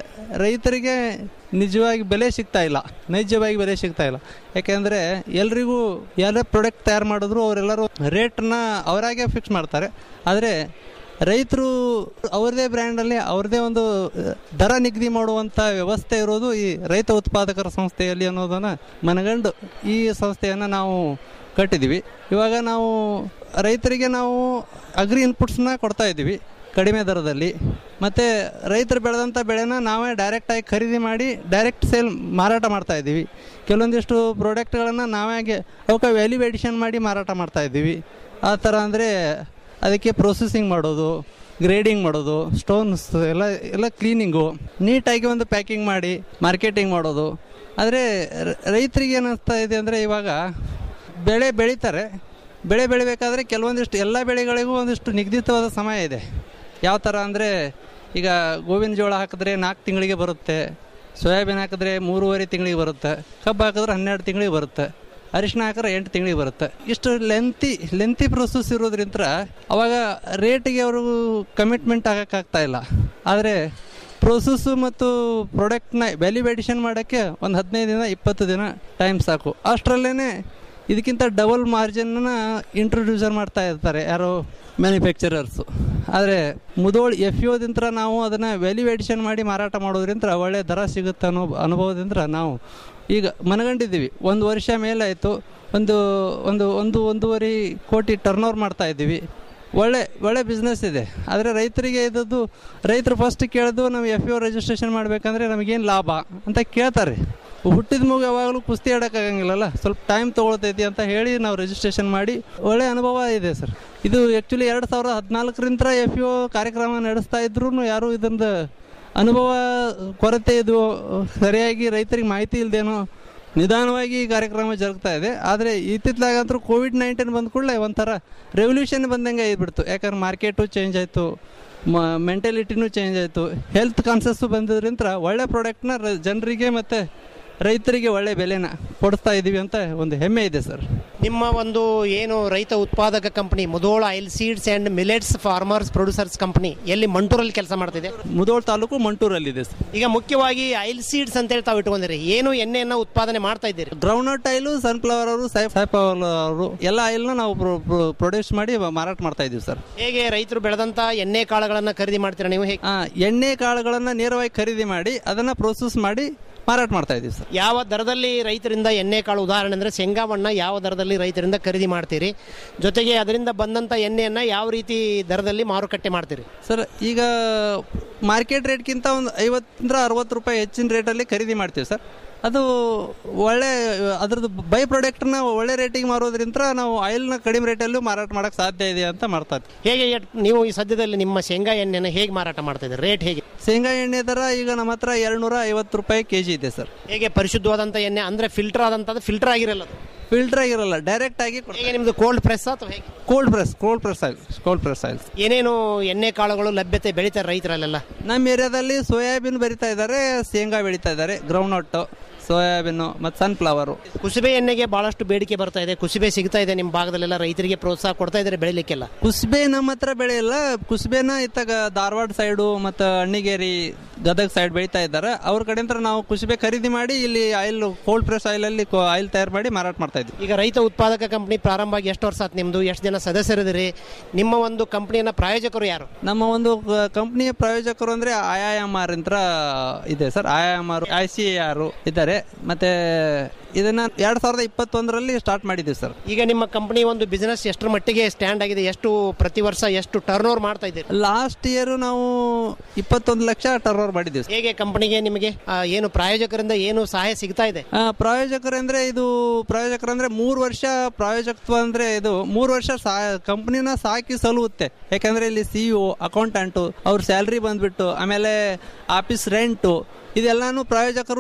ರೈತರಿಗೆ ನಿಜವಾಗಿ ಬೆಲೆ ಸಿಗ್ತಾ ಇಲ್ಲ ನೈಜವಾಗಿ ಬೆಲೆ ಸಿಗ್ತಾ ಇಲ್ಲ ಯಾಕೆಂದರೆ ಎಲ್ರಿಗೂ ಯಾರೇ ಪ್ರಾಡಕ್ಟ್ ತಯಾರು ಮಾಡಿದ್ರು ಅವರೆಲ್ಲರೂ ರೇಟ್ನ ಅವರಾಗೆ ಫಿಕ್ಸ್ ಮಾಡ್ತಾರೆ ಆದರೆ ರೈತರು ಅವ್ರದೇ ಬ್ರ್ಯಾಂಡಲ್ಲಿ ಅವ್ರದೇ ಒಂದು ಅಹ್, ದರ ನಿಗದಿ ಮಾಡುವಂಥ ವ್ಯವಸ್ಥೆ ಇರೋದು ಈ ರೈತ ಉತ್ಪಾದಕರ ಸಂಸ್ಥೆಯಲ್ಲಿ ಅನ್ನೋದನ್ನು ಮನಗಂಡು ಈ ಸಂಸ್ಥೆಯನ್ನು ನಾವು ಕಟ್ಟಿದ್ದೀವಿ ಇವಾಗ ನಾವು ರೈತರಿಗೆ ನಾವು ಅಗ್ರಿ ಇನ್ಪುಟ್ಸ್ನ ಕೊಡ್ತಾ ಇದ್ದೀವಿ ಕಡಿಮೆ ದರದಲ್ಲಿ ಮತ್ತು ರೈತರು ಬೆಳೆದಂಥ ಬೆಳೆನ ನಾವೇ ಡೈರೆಕ್ಟಾಗಿ ಖರೀದಿ ಮಾಡಿ ಡೈರೆಕ್ಟ್ ಸೇಲ್ ಮಾರಾಟ ಮಾಡ್ತಾ ಇದ್ದೀವಿ ಕೆಲವೊಂದಿಷ್ಟು ಪ್ರಾಡಕ್ಟ್ಗಳನ್ನು ನಾವೇ ಅವಕ್ಕೆ ವ್ಯಾಲ್ಯೂ ಎಡಿಷನ್ ಮಾಡಿ ಮಾರಾಟ ಮಾಡ್ತಾ ಇದ್ದೀವಿ ಆ ಥರ ಅಂದರೆ ಅದಕ್ಕೆ ಪ್ರೊಸೆಸಿಂಗ್ ಮಾಡೋದು ಗ್ರೇಡಿಂಗ್ ಮಾಡೋದು ಸ್ಟೋನ್ಸ್ ಎಲ್ಲ ಎಲ್ಲ ಕ್ಲೀನಿಂಗು ನೀಟಾಗಿ ಒಂದು ಪ್ಯಾಕಿಂಗ್ ಮಾಡಿ ಮಾರ್ಕೆಟಿಂಗ್ ಮಾಡೋದು ಆದರೆ ರೈತರಿಗೆ ಏನಿಸ್ತಾ ಇದೆ ಅಂದರೆ ಇವಾಗ ಬೆಳೆ ಬೆಳೀತಾರೆ ಬೆಳೆ ಬೆಳಿಬೇಕಾದ್ರೆ ಕೆಲವೊಂದಿಷ್ಟು ಎಲ್ಲ ಬೆಳೆಗಳಿಗೂ ಒಂದಿಷ್ಟು ನಿಗದಿತವಾದ ಸಮಯ ಇದೆ ಯಾವ ಥರ ಅಂದರೆ ಈಗ ಗೋವಿನ ಜೋಳ ಹಾಕಿದ್ರೆ ನಾಲ್ಕು ತಿಂಗಳಿಗೆ ಬರುತ್ತೆ ಸೋಯಾಬೀನ್ ಹಾಕಿದ್ರೆ ಮೂರುವರೆ ತಿಂಗಳಿಗೆ ಬರುತ್ತೆ ಕಬ್ಬು ಹಾಕಿದ್ರೆ ಹನ್ನೆರಡು ತಿಂಗಳಿಗೆ ಬರುತ್ತೆ ಅರಿಶಿನ ಹಾಕಿದ್ರೆ ಎಂಟು ತಿಂಗಳಿಗೆ ಬರುತ್ತೆ ಇಷ್ಟು ಲೆಂತಿ ಲೆಂತಿ ಪ್ರೊಸೆಸ್ ಇರೋದ್ರಿಂದ ಅವಾಗ ರೇಟಿಗೆ ಅವರು ಕಮಿಟ್ಮೆಂಟ್ ಆಗೋಕ್ಕಾಗ್ತಾ ಇಲ್ಲ ಆದರೆ ಪ್ರೋಸೆಸ್ಸು ಮತ್ತು ಪ್ರಾಡಕ್ಟ್ನ ವ್ಯಾಲ್ಯೂ ಎಡಿಷನ್ ಮಾಡೋಕ್ಕೆ ಒಂದು ಹದಿನೈದು ದಿನ ಇಪ್ಪತ್ತು ದಿನ ಟೈಮ್ ಸಾಕು ಅಷ್ಟರಲ್ಲೇ ಇದಕ್ಕಿಂತ ಡಬಲ್ ಮಾರ್ಜಿನ್ನ ಇಂಟ್ರೊಡ್ಯೂಸರ್ ಮಾಡ್ತಾ ಇರ್ತಾರೆ ಯಾರು ಮ್ಯಾನುಫ್ಯಾಕ್ಚರರ್ಸು ಆದರೆ ಮುದೋಳ್ ಎಫ್ ದಿಂದ ನಾವು ಅದನ್ನು ವ್ಯಾಲ್ಯೂ ಎಡಿಷನ್ ಮಾಡಿ ಮಾರಾಟ ಮಾಡೋದ್ರಿಂದ ಒಳ್ಳೆ ದರ ಸಿಗುತ್ತೆ ಅನ್ನೋ ಅನುಭವದಿಂದ ನಾವು ಈಗ ಮನಗಂಡಿದ್ದೀವಿ ಒಂದು ವರ್ಷ ಮೇಲಾಯಿತು ಒಂದು ಒಂದು ಒಂದು ಒಂದೂವರೆ ಕೋಟಿ ಟರ್ನ್ ಓವರ್ ಮಾಡ್ತಾ ಇದ್ದೀವಿ ಒಳ್ಳೆ ಒಳ್ಳೆ ಬಿಸ್ನೆಸ್ ಇದೆ ಆದರೆ ರೈತರಿಗೆ ಇದ್ದದ್ದು ರೈತರು ಫಸ್ಟ್ ಕೇಳೋದು ನಾವು ಎಫ್ ಯು ರಿಜಿಸ್ಟ್ರೇಷನ್ ಮಾಡಬೇಕಂದ್ರೆ ನಮಗೇನು ಲಾಭ ಅಂತ ಕೇಳ್ತಾರೆ ಹುಟ್ಟಿದ ಮಗು ಯಾವಾಗಲೂ ಕುಸ್ತಿ ಆಡೋಕ್ಕಾಗಂಗಿಲ್ಲಲ್ಲ ಸ್ವಲ್ಪ ಟೈಮ್ ತೊಗೊಳ್ತೈತಿ ಅಂತ ಹೇಳಿ ನಾವು ರಿಜಿಸ್ಟ್ರೇಷನ್ ಮಾಡಿ ಒಳ್ಳೆ ಅನುಭವ ಇದೆ ಸರ್ ಇದು ಆ್ಯಕ್ಚುಲಿ ಎರಡು ಸಾವಿರದ ಹದಿನಾಲ್ಕರಿಂದ ಎಫ್ ಯು ಕಾರ್ಯಕ್ರಮ ನಡೆಸ್ತಾ ಇದ್ರೂ ಯಾರೂ ಇದರಿಂದ ಅನುಭವ ಕೊರತೆ ಇದು ಸರಿಯಾಗಿ ರೈತರಿಗೆ ಮಾಹಿತಿ ಇಲ್ಲದೇನೋ ನಿಧಾನವಾಗಿ ಈ ಕಾರ್ಯಕ್ರಮ ಜರುಗ್ತಾ ಇದೆ ಆದರೆ ಇತ್ತಿತ್ತಲಾಗಂತೂ ಕೋವಿಡ್ ನೈನ್ಟೀನ್ ಬಂದ ಕೂಡಲೇ ಒಂಥರ ರೆವಲ್ಯೂಷನ್ ಬಂದಂಗೆ ಆಗಿಬಿಡ್ತು ಯಾಕಂದ್ರೆ ಮಾರ್ಕೆಟು ಚೇಂಜ್ ಆಯಿತು ಮ ಮೆಂಟಾಲಿಟಿನೂ ಚೇಂಜ್ ಆಯಿತು ಹೆಲ್ತ್ ಕಾನ್ಸಸ್ಸು ಬಂದಿದ್ರಿಂದ ಒಳ್ಳೆ ಪ್ರಾಡಕ್ಟ್ನ ಜನರಿಗೆ ಮತ್ತು ರೈತರಿಗೆ ಒಳ್ಳೆ ಬೆಲೆನ ಕೊಡಿಸ್ತಾ ಇದ್ದೀವಿ ಅಂತ ಒಂದು ಹೆಮ್ಮೆ ಇದೆ ಸರ್ ನಿಮ್ಮ ಒಂದು ಏನು ರೈತ ಉತ್ಪಾದಕ company Mudhol oil seeds and millets farmers producers company ಎಲ್ಲಿ ಮಂಟೂರಲ್ಲಿ ಕೆಲಸ ಮಾಡ್ತಿದೆ ಮುದೋಳ್ ತಾಲೂಕು ಮಂಟೂರಲ್ಲಿದೆ ಸರ್ ಈಗ ಮುಖ್ಯವಾಗಿ ಆಯಿಲ್ ಸೀಡ್ಸ್ ಅಂತೇಳಿ ತಾವು ಇಟ್ಕೊಂಡಿರಿ ಏನು ಎಣ್ಣೆಯನ್ನ ಉತ್ಪಾದನೆ ಮಾಡ್ತಾ ಇದ್ದೀರಿ ಗ್ರೌಂಡ್ನಟ್ ಆಯಿಲು ಸನ್ಫ್ಲವರ್ ಅವರು ಸೈಫ್ಲವರ್ ಅವರು ಎಲ್ಲ ಆಯಿಲ್ನ ನಾವು ಪ್ರೊಡ್ಯೂಸ್ ಮಾಡಿ ಮಾರಾಟ ಮಾಡ್ತಾ ಇದ್ದೀವಿ ಸರ್ ಹೇಗೆ ರೈತರು ಬೆಳೆದಂತ ಎಣ್ಣೆ ಕಾಳುಗಳನ್ನ ಖರೀದಿ ಮಾಡ್ತೀರಾ ನೀವು ಹೇಗೆ ಆ, ಎಣ್ಣೆ ಕಾಳುಗಳನ್ನು ನೇರವಾಗಿ ಖರೀದಿ ಮಾಡಿ ಅದನ್ನು ಪ್ರೊಸೆಸ್ ಮಾಡಿ ಮಾರಾಟ ಮಾಡ್ತಾ ಇದ್ದೀವಿ ಸರ್ ಯಾವ ದರದಲ್ಲಿ ರೈತರಿಂದ ಎಣ್ಣೆ ಕಾಳು ಉದಾಹರಣೆ ಅಂದ್ರೆ ಶೇಂಗಾವನ್ನ ಯಾವ ದರದಲ್ಲಿ ರೈತರಿಂದ ಖರೀದಿ ಮಾಡ್ತೀರಿ ಜೊತೆಗೆ ಅದರಿಂದ ಬಂದಂತ ಎಣ್ಣೆಯನ್ನ ಯಾವ ರೀತಿ ದರದಲ್ಲಿ ಮಾರುಕಟ್ಟೆ ಮಾಡ್ತೀರಿ ಸರ್ ಈಗ ಮಾರ್ಕೆಟ್ ರೇಟ್ಗಿಂತ ಒಂದು ಐವತ್ತರಿಂದ ಅರವತ್ತು ರೂಪಾಯಿ ಹೆಚ್ಚಿನ ರೇಟಲ್ಲಿ ಖರೀದಿ ಮಾಡ್ತೀವಿ ಸರ್ ಅದು ಒಳ್ಳೆ ಅದ್ರದ್ದು ಬೈ ಪ್ರಾಡಕ್ಟ್ನ ಒಳ್ಳೆ ರೇಟಿಗೆ ಮಾರೋದ್ರಿಂದ ನಾವು ಆಯಿಲ್ನ ಕಡಿಮೆ ರೇಟಲ್ಲೂ ಮಾರಾಟ ಮಾಡೋಕ್ಕೆ ಸಾಧ್ಯ ಇದೆ ಅಂತ ಮಾಡ್ತಾ ಇದ್ದೀವಿ. ಹೇಗೆ ಎಟ್- ನೀವು ಈ ಸದ್ಯದಲ್ಲಿ ನಿಮ್ಮ ಶೇಂಗಾ ಎಣ್ಣೆನ ಹೇಗೆ ಮಾರಾಟ ಮಾಡ್ತಾ ಇದ್ದೀರಿ ರೇಟ್ ಹೇಗೆ ಶೇಂಗಾ ಎಣ್ಣೆ ದರ ಈಗ ನಮ್ಮ ಹತ್ರ ಎರಡುನೂರ ಐವತ್ತು ರೂಪಾಯಿ ಕೆ ಜಿ ಇದೆ ಸರ್ ಹೇಗೆ ಪರಿಶುದ್ಧವಾದಂತ ಎಣ್ಣೆ ಅಂದ್ರೆ ಫಿಲ್ಟರ್ ಆದಂತದ್ದು ಫಿಲ್ಟರ್ ಆಗಿರಲ್ಲ ಅದು. ಫಿಲ್ಟರ್ ಆಗಿರಲ್ಲ ಡೈರೆಕ್ಟ್ ಆಗಿ ಹೇಗೆ ನಿಮ್ದು ಕೋಲ್ಡ್ ಪ್ರೆಸ್ ಅಥವಾ ಹೇಗೆ cold press cold press oil cold press oil ಏನೇನು ಎಣ್ಣೆ ಕಾಳುಗಳು ಲಭ್ಯತೆ ಬೆಳೀತಾರೆ ರೈತರಲ್ಲೆಲ್ಲ ನಮ್ಮ ಏರಿಯಾದಲ್ಲಿ ಸೋಯಾಬೀನ್ ಬೆರಿತಾ ಇದ್ದಾರೆ ಶೇಂಗಾ ಬೆಳೀತಾ ಇದ್ದಾರೆ ಗ್ರೌಂಡ್ ನಟ್ಟು ಸೋಯಾಬೀನು ಮತ್ತು ಸನ್ಫ್ಲವರು ಕುಸುಬೆ ಎಣ್ಣೆಗೆ ಬಹಳಷ್ಟು ಬೇಡಿಕೆ ಬರ್ತಾ ಇದೆ ಕುಸುಬೆ ಸಿಗ್ತಾ ಇದೆ ನಿಮ್ಮ ಭಾಗದಲ್ಲೆಲ್ಲ ರೈತರಿಗೆ ಪ್ರೋತ್ಸಾಹ ಕೊಡ್ತಾ ಇದ್ದಾರೆ ಬೆಳಿಲಿಕ್ಕೆಲ್ಲ ಕುಸ್ಬೆ ನಮ್ಮ ಹತ್ರ ಬೆಳೆಯಲ್ಲ ಕುಸ್ಬೆನ ಇತ್ತಾಗ ಧಾರವಾಡ ಸೈಡು ಮತ್ತು ಅಣ್ಣಿಗೇರಿ ಗದಗ ಸೈಡ್ ಬೆಳೀತಾ ಇದ್ದಾರೆ ಅವ್ರ ಕಡೆಯಿಂದ ನಾವು ಕುಸ್ಬೆ ಖರೀದಿ ಮಾಡಿ ಇಲ್ಲಿ ಆಯಿಲ್ ಕೋಲ್ಡ್ ಪ್ರೆಸ್ ಆಯಿಲ್ ಅಲ್ಲಿ ಆಯಿಲ್ ತಯಾರು ಮಾಡಿ ಮಾರಾಟ ಮಾಡ್ತಾ ಇದ್ವಿ ಈಗ ರೈತ ಉತ್ಪಾದಕ ಕಂಪನಿ ಪ್ರಾರಂಭ ಆಗಿ ಎಷ್ಟು ವರ್ಷ ಆಯ್ತು ನಿಮ್ದು ಎಷ್ಟು ಜನ ಸದಸ್ಯರಿದ್ದೀರಿ ನಿಮ್ಮ ಒಂದು ಕಂಪನಿಯನ್ನ ಪ್ರಾಯೋಜಕರು ಯಾರು ನಮ್ಮ ಒಂದು ಕಂಪ್ನಿಯ ಪ್ರಾಯೋಜಕರು ಅಂದ್ರೆ ಐಐಎಂಆರ್ ಅಂತ ಇದೆ sir IIMR I C R ಇದ್ದಾರೆ ಮತ್ತೆ ಇದನ್ನ ಎರಡ್ ಸಾವಿರದ ಇಪ್ಪತ್ತೊಂದರಲ್ಲಿ ಸ್ಟಾರ್ಟ್ ಮಾಡಿದ್ದೀವಿ ಸರ್ ಈಗ ನಿಮ್ಮ ಕಂಪನಿ ಒಂದು ಬಿಸಿನೆಸ್ ಎಷ್ಟರ ಮಟ್ಟಿಗೆ ಸ್ಟ್ಯಾಂಡ್ ಆಗಿದೆ ಎಷ್ಟು ಪ್ರತಿ ವರ್ಷ ಎಷ್ಟು ಟರ್ನ್ ಓವರ್ ಮಾಡ್ತಾ ಇದ್ದೀರಿ ಲಾಸ್ಟ್ ಇಯರ್ ನಾವು ಇಪ್ಪತ್ತೊಂದು ಲಕ್ಷ ಟರ್ನ್ ಓವರ್ ಮಾಡಿದ್ದೀವಿ ಸರ್. ಹೇಗೆ ಕಂಪನಿಗೆ ನಿಮಗೆ ಆ, ಏನು ಪ್ರಾಯೋಜಕರಿಂದ ಏನು ಸಹಾಯ ಸಿಗ್ತಾ ಇದೆ ಆ, ಪ್ರಾಯೋಜಕರಂದ್ರೆ ಇದು ಪ್ರಾಯೋಜಕರಂದ್ರೆ ಮೂರು ವರ್ಷ ಪ್ರಾಯೋಜಕತ್ವ ಅಂದ್ರೆ ಇದು ಮೂರು ವರ್ಷ ಕಂಪನಿನ ಸಾಕಿ ಸಲುತ್ತೆ ಯಾಕಂದ್ರೆ ಇಲ್ಲಿ ಸಿಇಒ ಅಕೌಂಟೆಂಟು ಅವ್ರ ಸ್ಯಾಲ್ರಿ ಬಂದ್ಬಿಟ್ಟು ಆಮೇಲೆ ಆಫೀಸ್ ರೆಂಟು ಇದೆಲ್ಲಾನು ಪ್ರಾಯೋಜಕರು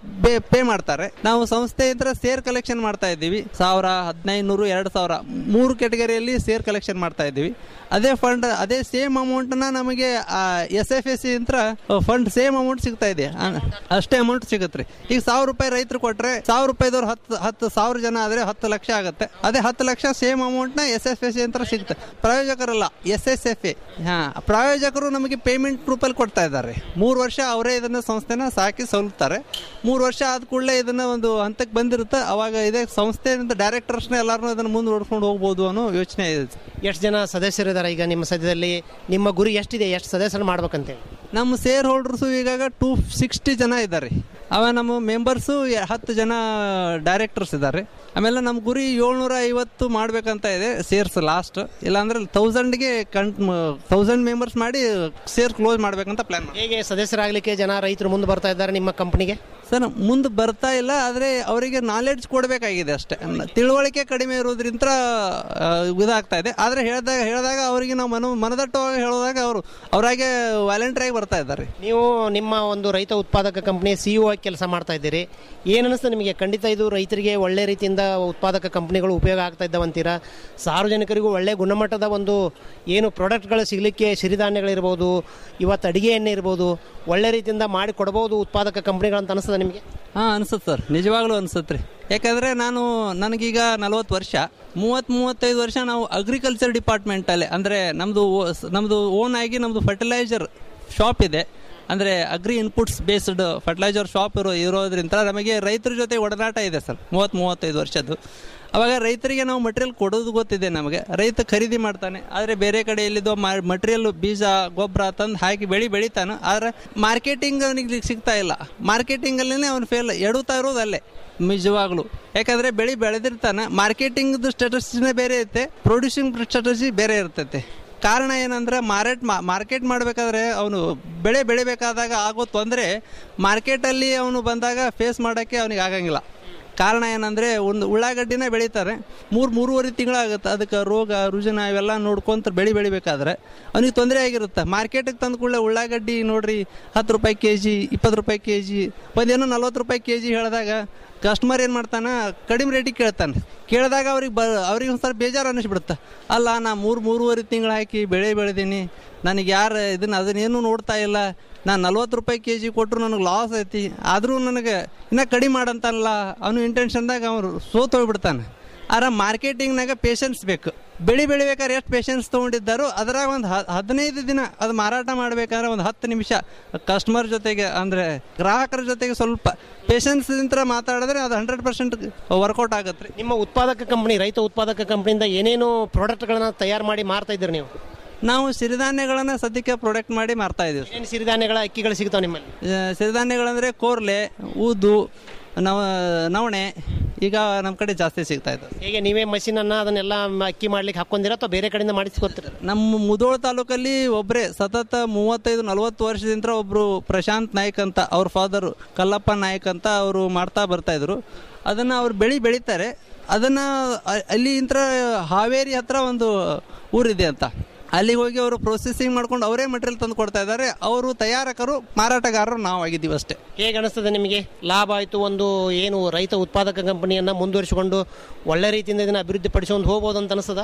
ಪೇ ಮಾಡ್ತಾರೆ ನಾವು ಸಂಸ್ಥೆಯಿಂದ ಸೇರ್ ಕಲೆಕ್ಷನ್ ಮಾಡ್ತಾ ಇದ್ದೀವಿ ಸಾವಿರ ಹದಿನೈದು ನೂರು ಎರಡು ಸಾವಿರ ಮೂರು ಕೆಟಗರಿಯಲ್ಲಿ ಸೇರ್ ಕಲೆಕ್ಷನ್ ಮಾಡ್ತಾ ಇದ್ದೀವಿ ಅದೇ ಫಂಡ್ ಅದೇ ಸೇಮ್ ಅಮೌಂಟ್ನ ನಮಗೆ ಎಸ್ ಎಫ್ ಎಸ್ ಸಿ ಅಂತ ಫಂಡ್ ಸೇಮ್ ಅಮೌಂಟ್ ಸಿಗ್ತಾ ಇದೆ ಆ, ಅಷ್ಟೇ ಅಮೌಂಟ್ ಸಿಗುತ್ತೆ ಈಗ ಸಾವಿರ ರೂಪಾಯಿ ರೈತರು ಕೊಟ್ರೆ ಸಾವಿರ ರೂಪಾಯಿದವ್ರು ಹತ್ತು ಹತ್ತು ಸಾವಿರ ಜನ ಆದ್ರೆ ಹತ್ತು ಲಕ್ಷ ಆಗುತ್ತೆ ಅದೇ ಹತ್ತು ಲಕ್ಷ ಸೇಮ್ ಅಮೌಂಟ್ನ ಎಸ್ ಎಫ್ ಎಸ್ ಸಿ ಅಂತ ಸಿಗುತ್ತೆ ಪ್ರಾಯೋಜಕರಲ್ಲ ಎಸ್ ಎಸ್ ಎಫ್ ಎ ಹಾ ಪ್ರಾಯೋಜಕರು ನಮಗೆ ಪೇಮೆಂಟ್ ರೂಪಲ್ಲಿ ಕೊಡ್ತಾ ಇದ್ದಾರೆ ಮೂರು ವರ್ಷ ಅವರೇ ಇದನ್ನ ಸಂಸ್ಥೆನ ಸಾಕಿ ಸೋಲ್ತಾರೆ ಮೂರು ವರ್ಷ ಆದ ಕೂಡಲೇ ಇದನ್ನ ಒಂದು ಹಂತಕ್ಕೆ ಬಂದಿರುತ್ತೆ ಅವಾಗ ಇದೇ ಸಂಸ್ಥೆಯಿಂದ ಡೈರೆಕ್ಟರ್ಸ್ನ ಎಲ್ಲಾರು ಇದನ್ನ ಮುಂದೆ ಓಡಿಸ್ಕೊಂಡು ಹೋಗ್ಬೋದು ಅನ್ನೋ ಯೋಚನೆ ಇದೆ ಎಷ್ಟು ಜನ ಸದಸ್ಯರಿದ್ದಾರೆ ಈಗ ನಿಮ್ಮ ಸದ್ಯದಲ್ಲಿ ನಿಮ್ಮ ಗುರಿ ಎಷ್ಟಿದೆ ಎಷ್ಟು ಸದಸ್ಯರು ಮಾಡ್ಬೇಕಂತೇಳಿ ನಮ್ಮ ಶೇರ್ ಹೋಲ್ಡರ್ಸು ಈಗಾಗ ಟೂ ಸಿಕ್ಸ್ಟಿ ಜನ ಇದ್ದಾರೆ ಅವ ನಮ್ಮ ಮೆಂಬರ್ಸು ಹತ್ತು ಜನ ಡೈರೆಕ್ಟರ್ಸ್ ಇದ್ದಾರೆ ಆಮೇಲೆ ನಮ್ಮ ಗುರಿ ಏಳ್ನೂರ ಐವತ್ತು ಮಾಡ್ಬೇಕಂತ ಇದೆ ಸೇರ್ಸ್ ಲಾಸ್ಟ್ ಇಲ್ಲಾಂದ್ರೆ ತೌಸಂಡ್ಗೆ ಕಂ ತೌಸಂಡ್ ಮೆಂಬರ್ಸ್ ಮಾಡಿ ಸೇರ್ ಕ್ಲೋಸ್ ಮಾಡ್ಬೇಕಂತ ಪ್ಲಾನ್ ಹೇಗೆ ಸದಸ್ಯರಾಗಲಿಕ್ಕೆ ಜನ ರೈತರು ಮುಂದೆ ಬರ್ತಾ ಇದ್ದಾರೆ ನಿಮ್ಮ ಕಂಪನಿಗೆ ಸರ್ ಮುಂದೆ ಬರ್ತಾ ಇಲ್ಲ ಆದರೆ ಅವರಿಗೆ ನಾಲೆಡ್ಜ್ ಕೊಡಬೇಕಾಗಿದೆ ಅಷ್ಟೇ ತಿಳುವಳಿಕೆ ಕಡಿಮೆ ಇರೋದ್ರಿಂದ ಆ, ಇದಾಗ್ತಾ ಇದೆ ಆದರೆ ಹೇಳಿದಾಗ ಹೇಳಿದಾಗ ಅವರಿಗೆ ನಾವು ಮನ ಮನದಟ್ಟವಾಗಿ ಹೇಳಿದಾಗ ಅವರು ಅವರಾಗೆ ವ್ಯಾಲೆಂಟ್ರಿ ಆಗಿ ಬರ್ತಾ ಇದ್ದಾರೆ ನೀವು ನಿಮ್ಮ ಒಂದು ರೈತ ಉತ್ಪಾದಕ ಕಂಪನಿ ಸಿಇಒ ಆಗಿ ಕೆಲಸ ಮಾಡ್ತಾ ಇದ್ದೀರಿ ಏನು ಅನಿಸ್ತದೆ ನಿಮಗೆ ಖಂಡಿತ ಇದು ರೈತರಿಗೆ ಒಳ್ಳೆ ರೀತಿಯಿಂದ ಉತ್ಪಾದಕ ಕಂಪನಿಗಳು ಉಪಯೋಗ ಆಗ್ತಾ ಇದ್ದಾವಂತೀರಾ ಸಾರ್ವಜನಿಕರಿಗೂ ಒಳ್ಳೆ ಗುಣಮಟ್ಟದ ಒಂದು ಏನು ಪ್ರಾಡಕ್ಟ್ಗಳು ಸಿಗಲಿಕ್ಕೆ ಸಿರಿಧಾನ್ಯಗಳಿರ್ಬೋದು ಇವತ್ತು ಅಡಿಗೆ ಎಣ್ಣೆ ಇರ್ಬೋದು ಒಳ್ಳೆ ರೀತಿಯಿಂದ ಮಾಡಿ ಕೊಡಬಹುದು ಉತ್ಪಾದಕ ಕಂಪನಿಗಳಂತ ಅನಿಸ್ತದೆ ನಿಮಗೆ ಹಾಂ ಅನ್ಸುತ್ತೆ ಸರ್ ನಿಜವಾಗ್ಲೂ ಅನ್ಸುತ್ತೆ ರೀ ಯಾಕಂದರೆ ನಾನು ನನಗೀಗ ನಲವತ್ತು ವರ್ಷ ಮೂವತ್ತು ಮೂವತ್ತೈದು ವರ್ಷ ನಾವು ಅಗ್ರಿಕಲ್ಚರ್ ಡಿಪಾರ್ಟ್ಮೆಂಟಲ್ಲೇ ಅಂದರೆ ನಮ್ಮದು ನಮ್ಮದು ಓನ್ ಆಗಿ ನಮ್ಮದು ಫರ್ಟಿಲೈಸರ್ ಶಾಪ್ ಇದೆ ಅಂದರೆ agri inputs based fertiliser shop ಇರೋ ಇರೋದ್ರಿಂದ ನಮಗೆ ರೈತರ ಜೊತೆ ಒಡನಾಟ ಇದೆ ಸರ್ ಮೂವತ್ತು ಮೂವತ್ತೈದು ವರ್ಷದ್ದು ಅವಾಗ ರೈತರಿಗೆ ನಾವು ಮಟೀರಿಯಲ್ ಕೊಡೋದು ಗೊತ್ತಿದೆ ನಮಗೆ ರೈತ ಖರೀದಿ ಮಾಡ್ತಾನೆ ಆದರೆ ಬೇರೆ ಕಡೆ ಎಲ್ಲಿದ್ದೋ ಮಟೀರಿಯಲ್ ಬೀಜ ಗೊಬ್ಬರ ತಂದು ಹಾಕಿ ಬೆಳಿ ಬೆಳಿತಾನೆ ಆದರೆ ಮಾರ್ಕೆಟಿಂಗ್ ಅವನಿಗೆ ಸಿಗ್ತಾ ಇಲ್ಲ ಮಾರ್ಕೆಟಿಂಗಲ್ಲೇ ಅವ್ನು ಫೇಲ್ ಎಡುತ್ತಾ ಇರೋದು ಅಲ್ಲೇ ನಿಜವಾಗ್ಲು ಯಾಕಂದ್ರೆ ಬೆಳಿ ಬೆಳೆದಿರ್ತಾನೆ ಮಾರ್ಕೆಟಿಂಗ್ ಸ್ಟ್ರಾಟಜಿನೇ ಬೇರೆ ಇರುತ್ತೆ ಪ್ರೊಡ್ಯೂಸಿಂಗ್ ಸ್ಟ್ರಾಟಜಿ ಬೇರೆ ಇರ್ತೈತೆ ಕಾರಣ ಏನಂದ್ರೆ ಮಾರಾಟ ಮಾರ್ಕೆಟ್ ಮಾಡಬೇಕಾದ್ರೆ ಅವನು ಬೆಳೆ ಬೆಳಿಬೇಕಾದಾಗ ಆಗೋ ತೊಂದರೆ ಮಾರ್ಕೆಟಲ್ಲಿ ಅವನು ಬಂದಾಗ ಫೇಸ್ ಮಾಡೋಕ್ಕೆ ಅವನಿಗೆ ಆಗಂಗಿಲ್ಲ ಕಾರಣ ಏನಂದರೆ ಒಂದು ಉಳ್ಳಾಗಡ್ಡಿನ ಬೆಳೀತಾರೆ ಮೂರು ಮೂರುವರೆ ತಿಂಗಳಾಗುತ್ತೆ ಅದಕ್ಕೆ ರೋಗ ರುಜಿನ ಇವೆಲ್ಲ ನೋಡ್ಕೊಂತ ಬೆಳಿ ಬೆಳಿಬೇಕಾದ್ರೆ ಅವನಿಗೆ ತೊಂದರೆ ಆಗಿರುತ್ತೆ ಮಾರ್ಕೆಟಿಗೆ ತಂದ ಕೂಡಲೇ ಉಳ್ಳಾಗಡ್ಡಿ ನೋಡ್ರಿ ಹತ್ತು ರೂಪಾಯಿ ಕೆ ಜಿ ಇಪ್ಪತ್ತು ರೂಪಾಯಿ ಕೆ ಜಿ ಒಂದೇನೋ ನಲ್ವತ್ತು ರೂಪಾಯಿ ಕೆ ಜಿ ಹೇಳಿದಾಗ ಕಸ್ಟಮರ್ ಏನು ಮಾಡ್ತಾನೆ ಕಡಿಮೆ ರೇಟಿಗೆ ಕೇಳ್ತಾನೆ ಕೇಳಿದಾಗ ಅವ್ರಿಗೆ ಬ ಅವ್ರಿಗೆ ಒಂದು ಸ್ವಲ್ಪ ಬೇಜಾರು ಅನ್ನಿಸ್ಬಿಡುತ್ತೆ ಅಲ್ಲ ನಾ ಮೂರು ಮೂರುವರೆ ತಿಂಗಳು ಹಾಕಿ ಬೆಳೆ ಬೆಳೆದೀನಿ ನನಗೆ ಯಾರು ಇದನ್ನ ಅದನ್ನೇನು ನೋಡ್ತಾ ಇಲ್ಲ ನಾನು ನಲ್ವತ್ತು ರೂಪಾಯಿ ಕೆ ಜಿ ಕೊಟ್ಟರು ನನಗೆ ಲಾಸ್ ಐತಿ ಆದರೂ ನನಗೆ ಇನ್ನೂ ಕಡಿಮೆ ಮಾಡಂತಲ್ಲ ಅವನು ಇಂಟೆನ್ಷನ್ದಾಗ ಅವನು ಸೋತು ಹೋಗ್ಬಿಡ್ತಾನೆ ಆದ್ರೆ ಮಾರ್ಕೆಟಿಂಗ್ನಾಗ ಪೇಷನ್ಸ್ ಬೇಕು ಬೆಳಿ ಬೆಳಿಬೇಕಾದ್ರೆ ಎಷ್ಟು ಪೇಷನ್ಸ್ ತೊಗೊಂಡಿದ್ದಾರೋ ಅದರಾಗ ಒಂದು ಹದಿನೈದು ದಿನ ಅದು ಮಾರಾಟ ಮಾಡಬೇಕಾದ್ರೆ ಒಂದು ಹತ್ತು ನಿಮಿಷ ಕಸ್ಟಮರ್ ಜೊತೆಗೆ ಅಂದರೆ ಗ್ರಾಹಕರ ಜೊತೆಗೆ ಸ್ವಲ್ಪ ಪೇಷನ್ಸ್ನಿಂದ ಮಾತಾಡಿದ್ರೆ ಅದು ಹಂಡ್ರೆಡ್ ಪರ್ಸೆಂಟ್ ವರ್ಕೌಟ್ ಆಗುತ್ತೆ ರೀ ನಿಮ್ಮ ಉತ್ಪಾದಕ ಕಂಪನಿ ರೈತ ಉತ್ಪಾದಕ ಕಂಪನಿಯಿಂದ ಏನೇನು ಪ್ರಾಡಕ್ಟ್ಗಳನ್ನ ತಯಾರು ಮಾಡಿ ಮಾರ್ತಾ ಇದ್ದೀರಿ ನೀವು ನಾವು ಸಿರಿಧಾನ್ಯಗಳನ್ನ ಸದ್ಯಕ್ಕೆ ಪ್ರೊಡಕ್ಟ್ ಮಾಡಿ ಮಾರ್ತಾ ಇದೀವಿ ಏನು ಸಿರಿಧಾನ್ಯಗಳ ಅಕ್ಕಿಗಳು ಸಿಗ್ತಾವೆ ನಿಮ್ಮಲ್ಲಿ ಆ, ಸಿರಿಧಾನ್ಯಗಳಂದ್ರೆ ಕೋರ್ಲೆ ಊದು ನವ ನವಣೆ ಈಗ ನಮ್ಮ ಕಡೆ ಜಾಸ್ತಿ ಸಿಗ್ತಾ ಇದೆ ಹೇಗೆ ನೀವೇ ಮಷೀನ್ ಅನ್ನ ಅದನ್ನೆಲ್ಲ ಅಕ್ಕಿ ಮಾಡ್ಲಿಕ್ಕೆ ಹಾಕೊಂಡಿರಾ ಅಥವಾ ಬೇರೆ ಕಡೆಯಿಂದ ಮಾಡಿಸ್ಕೊತೀರ ನಮ್ಮ ಮುದೋಳ ತಾಲೂಕಲ್ಲಿ ಒಬ್ಬರೇ ಸತತ ಮೂವತ್ತೈದು ನಲವತ್ತು ವರ್ಷದಿಂದ ಒಬ್ರು ಪ್ರಶಾಂತ್ ನಾಯ್ಕ್ ಅಂತ ಅವ್ರ ಫಾದರ್ ಕಲ್ಲಪ್ಪ ನಾಯ್ಕ್ ಅಂತ ಅವರು ಮಾಡ್ತಾ ಬರ್ತಾ ಇದ್ರು ಅದನ್ನ ಅವ್ರು ಬೆಳಿ ಬೆಳಿತಾರೆ ಅದನ್ನ ಅ- ಅಲ್ಲಿ ಇಂತ್ರ ಹಾವೇರಿ ಹತ್ರ ಒಂದು ಊರಿದೆ ಅಂತ ಅಲ್ಲಿಗೆ ಹೋಗಿ ಅವರು ಪ್ರೊಸೆಸಿಂಗ್ ಮಾಡ್ಕೊಂಡು ಅವರೇ ಮಟೀರಿಯಲ್ ತಂದು ಕೊಡ್ತಾ ಇದ್ದಾರೆ ಅವರು ತಯಾರಕರು ಮಾರಾಟಗಾರರು ನಾವು ಆಗಿದ್ದೀವಿ ಅಷ್ಟೇ ಹೇಗೆ ಅನಿಸ್ತದೆ ನಿಮಗೆ ಲಾಭ ಆಯಿತು ಒಂದು ಏನು ರೈತ ಉತ್ಪಾದಕ ಕಂಪನಿಯನ್ನ ಮುಂದುವರಿಸಿಕೊಂಡು ಒಳ್ಳೆ ರೀತಿಯಿಂದ ಇದನ್ನ ಅಭಿವೃದ್ಧಿ ಪಡಿಸ್ಕೊಂಡು ಹೋಗ್ಬೋದು ಅಂತ ಅನಿಸ್ತದ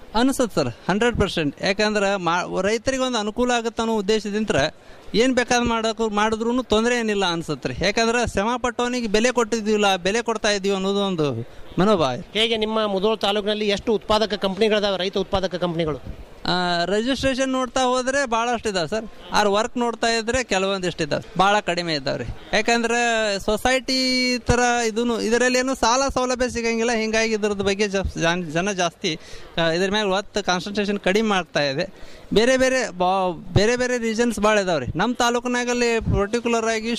ಅನಿಸುತ್ತೆ ಸರ್ ಹಂಡ್ರೆಡ್ ಪರ್ಸೆಂಟ್ ಯಾಕಂದ್ರೆ ಮಾ ರೈತರಿಗೆ ಒಂದು ಅನುಕೂಲ ಆಗುತ್ತೆ ಅನ್ನೋ ಉದ್ದೇಶದಿಂದ ಏನು ಬೇಕಾದ್ ಮಾಡೋಕೆ ಮಾಡಿದ್ರು ತೊಂದರೆ ಏನಿಲ್ಲ ಅನ್ಸುತ್ತೆ ರೀ ಯಾಕಂದ್ರೆ ಶ್ರಮ ಪಟ್ಟವನಿಗೆ ಬೆಲೆ ಕೊಟ್ಟಿದ್ದೀವಿಲ್ಲ ಬೆಲೆ ಕೊಡ್ತಾ ಇದೀವಿ ಅನ್ನೋದು ಒಂದು ಮನೋಭಾವ ಹೇಗೆ ನಿಮ್ಮ ಮುಧೋಳ್ ತಾಲೂಕಿನಲ್ಲಿ ಎಷ್ಟು ಉತ್ಪಾದಕ ಕಂಪನಿಗಳಿದಾವೆ ರೈತ ಉತ್ಪಾದಕ ಕಂಪನಿಗಳು ರಿಜಿಸ್ಟ್ರೇಷನ್ ನೋಡ್ತಾ ಹೋದ್ರೆ ಭಾಳಷ್ಟು ಇದಾವೆ ಸರ್ ಆರ್ ವರ್ಕ್ ನೋಡ್ತಾ ಇದ್ರೆ ಕೆಲವೊಂದಿಷ್ಟು ಇದಾವೆ ಭಾಳ ಕಡಿಮೆ ಇದಾವೆ ರೀ ಯಾಕಂದ್ರೆ ಸೊಸೈಟಿ ಥರ ಇದೂ ಇದರಲ್ಲಿ ಏನು ಸಾಲ ಸೌಲಭ್ಯ ಸಿಗಂಗಿಲ್ಲ ಹಿಂಗಾಗಿ ಇದ್ರದ್ದು ಬಗ್ಗೆ ಜ- ಜಾನ್- ಜನ ಜಾಸ್ತಿ ಆ, ಇದ್ರ ಮೇಲೆ ಒತ್ತು ಕಾನ್ಸಂಟ್ರೇಷನ್ ಕಡಿಮೆ ಆಗ್ತಾ ಇದೆ ಬೇರೆ ಬೇರೆ ಬಾ ಬೇರೆ ಬೇರೆ ರೀಜನ್ಸ್ ಭಾಳ ಇದಾವೆ ರೀ ನಮ್ಮ ತಾಲೂಕಿನಾಗಲ್ಲಿ ಪರ್ಟಿಕ್ಯುಲರ್ ಆಗಿ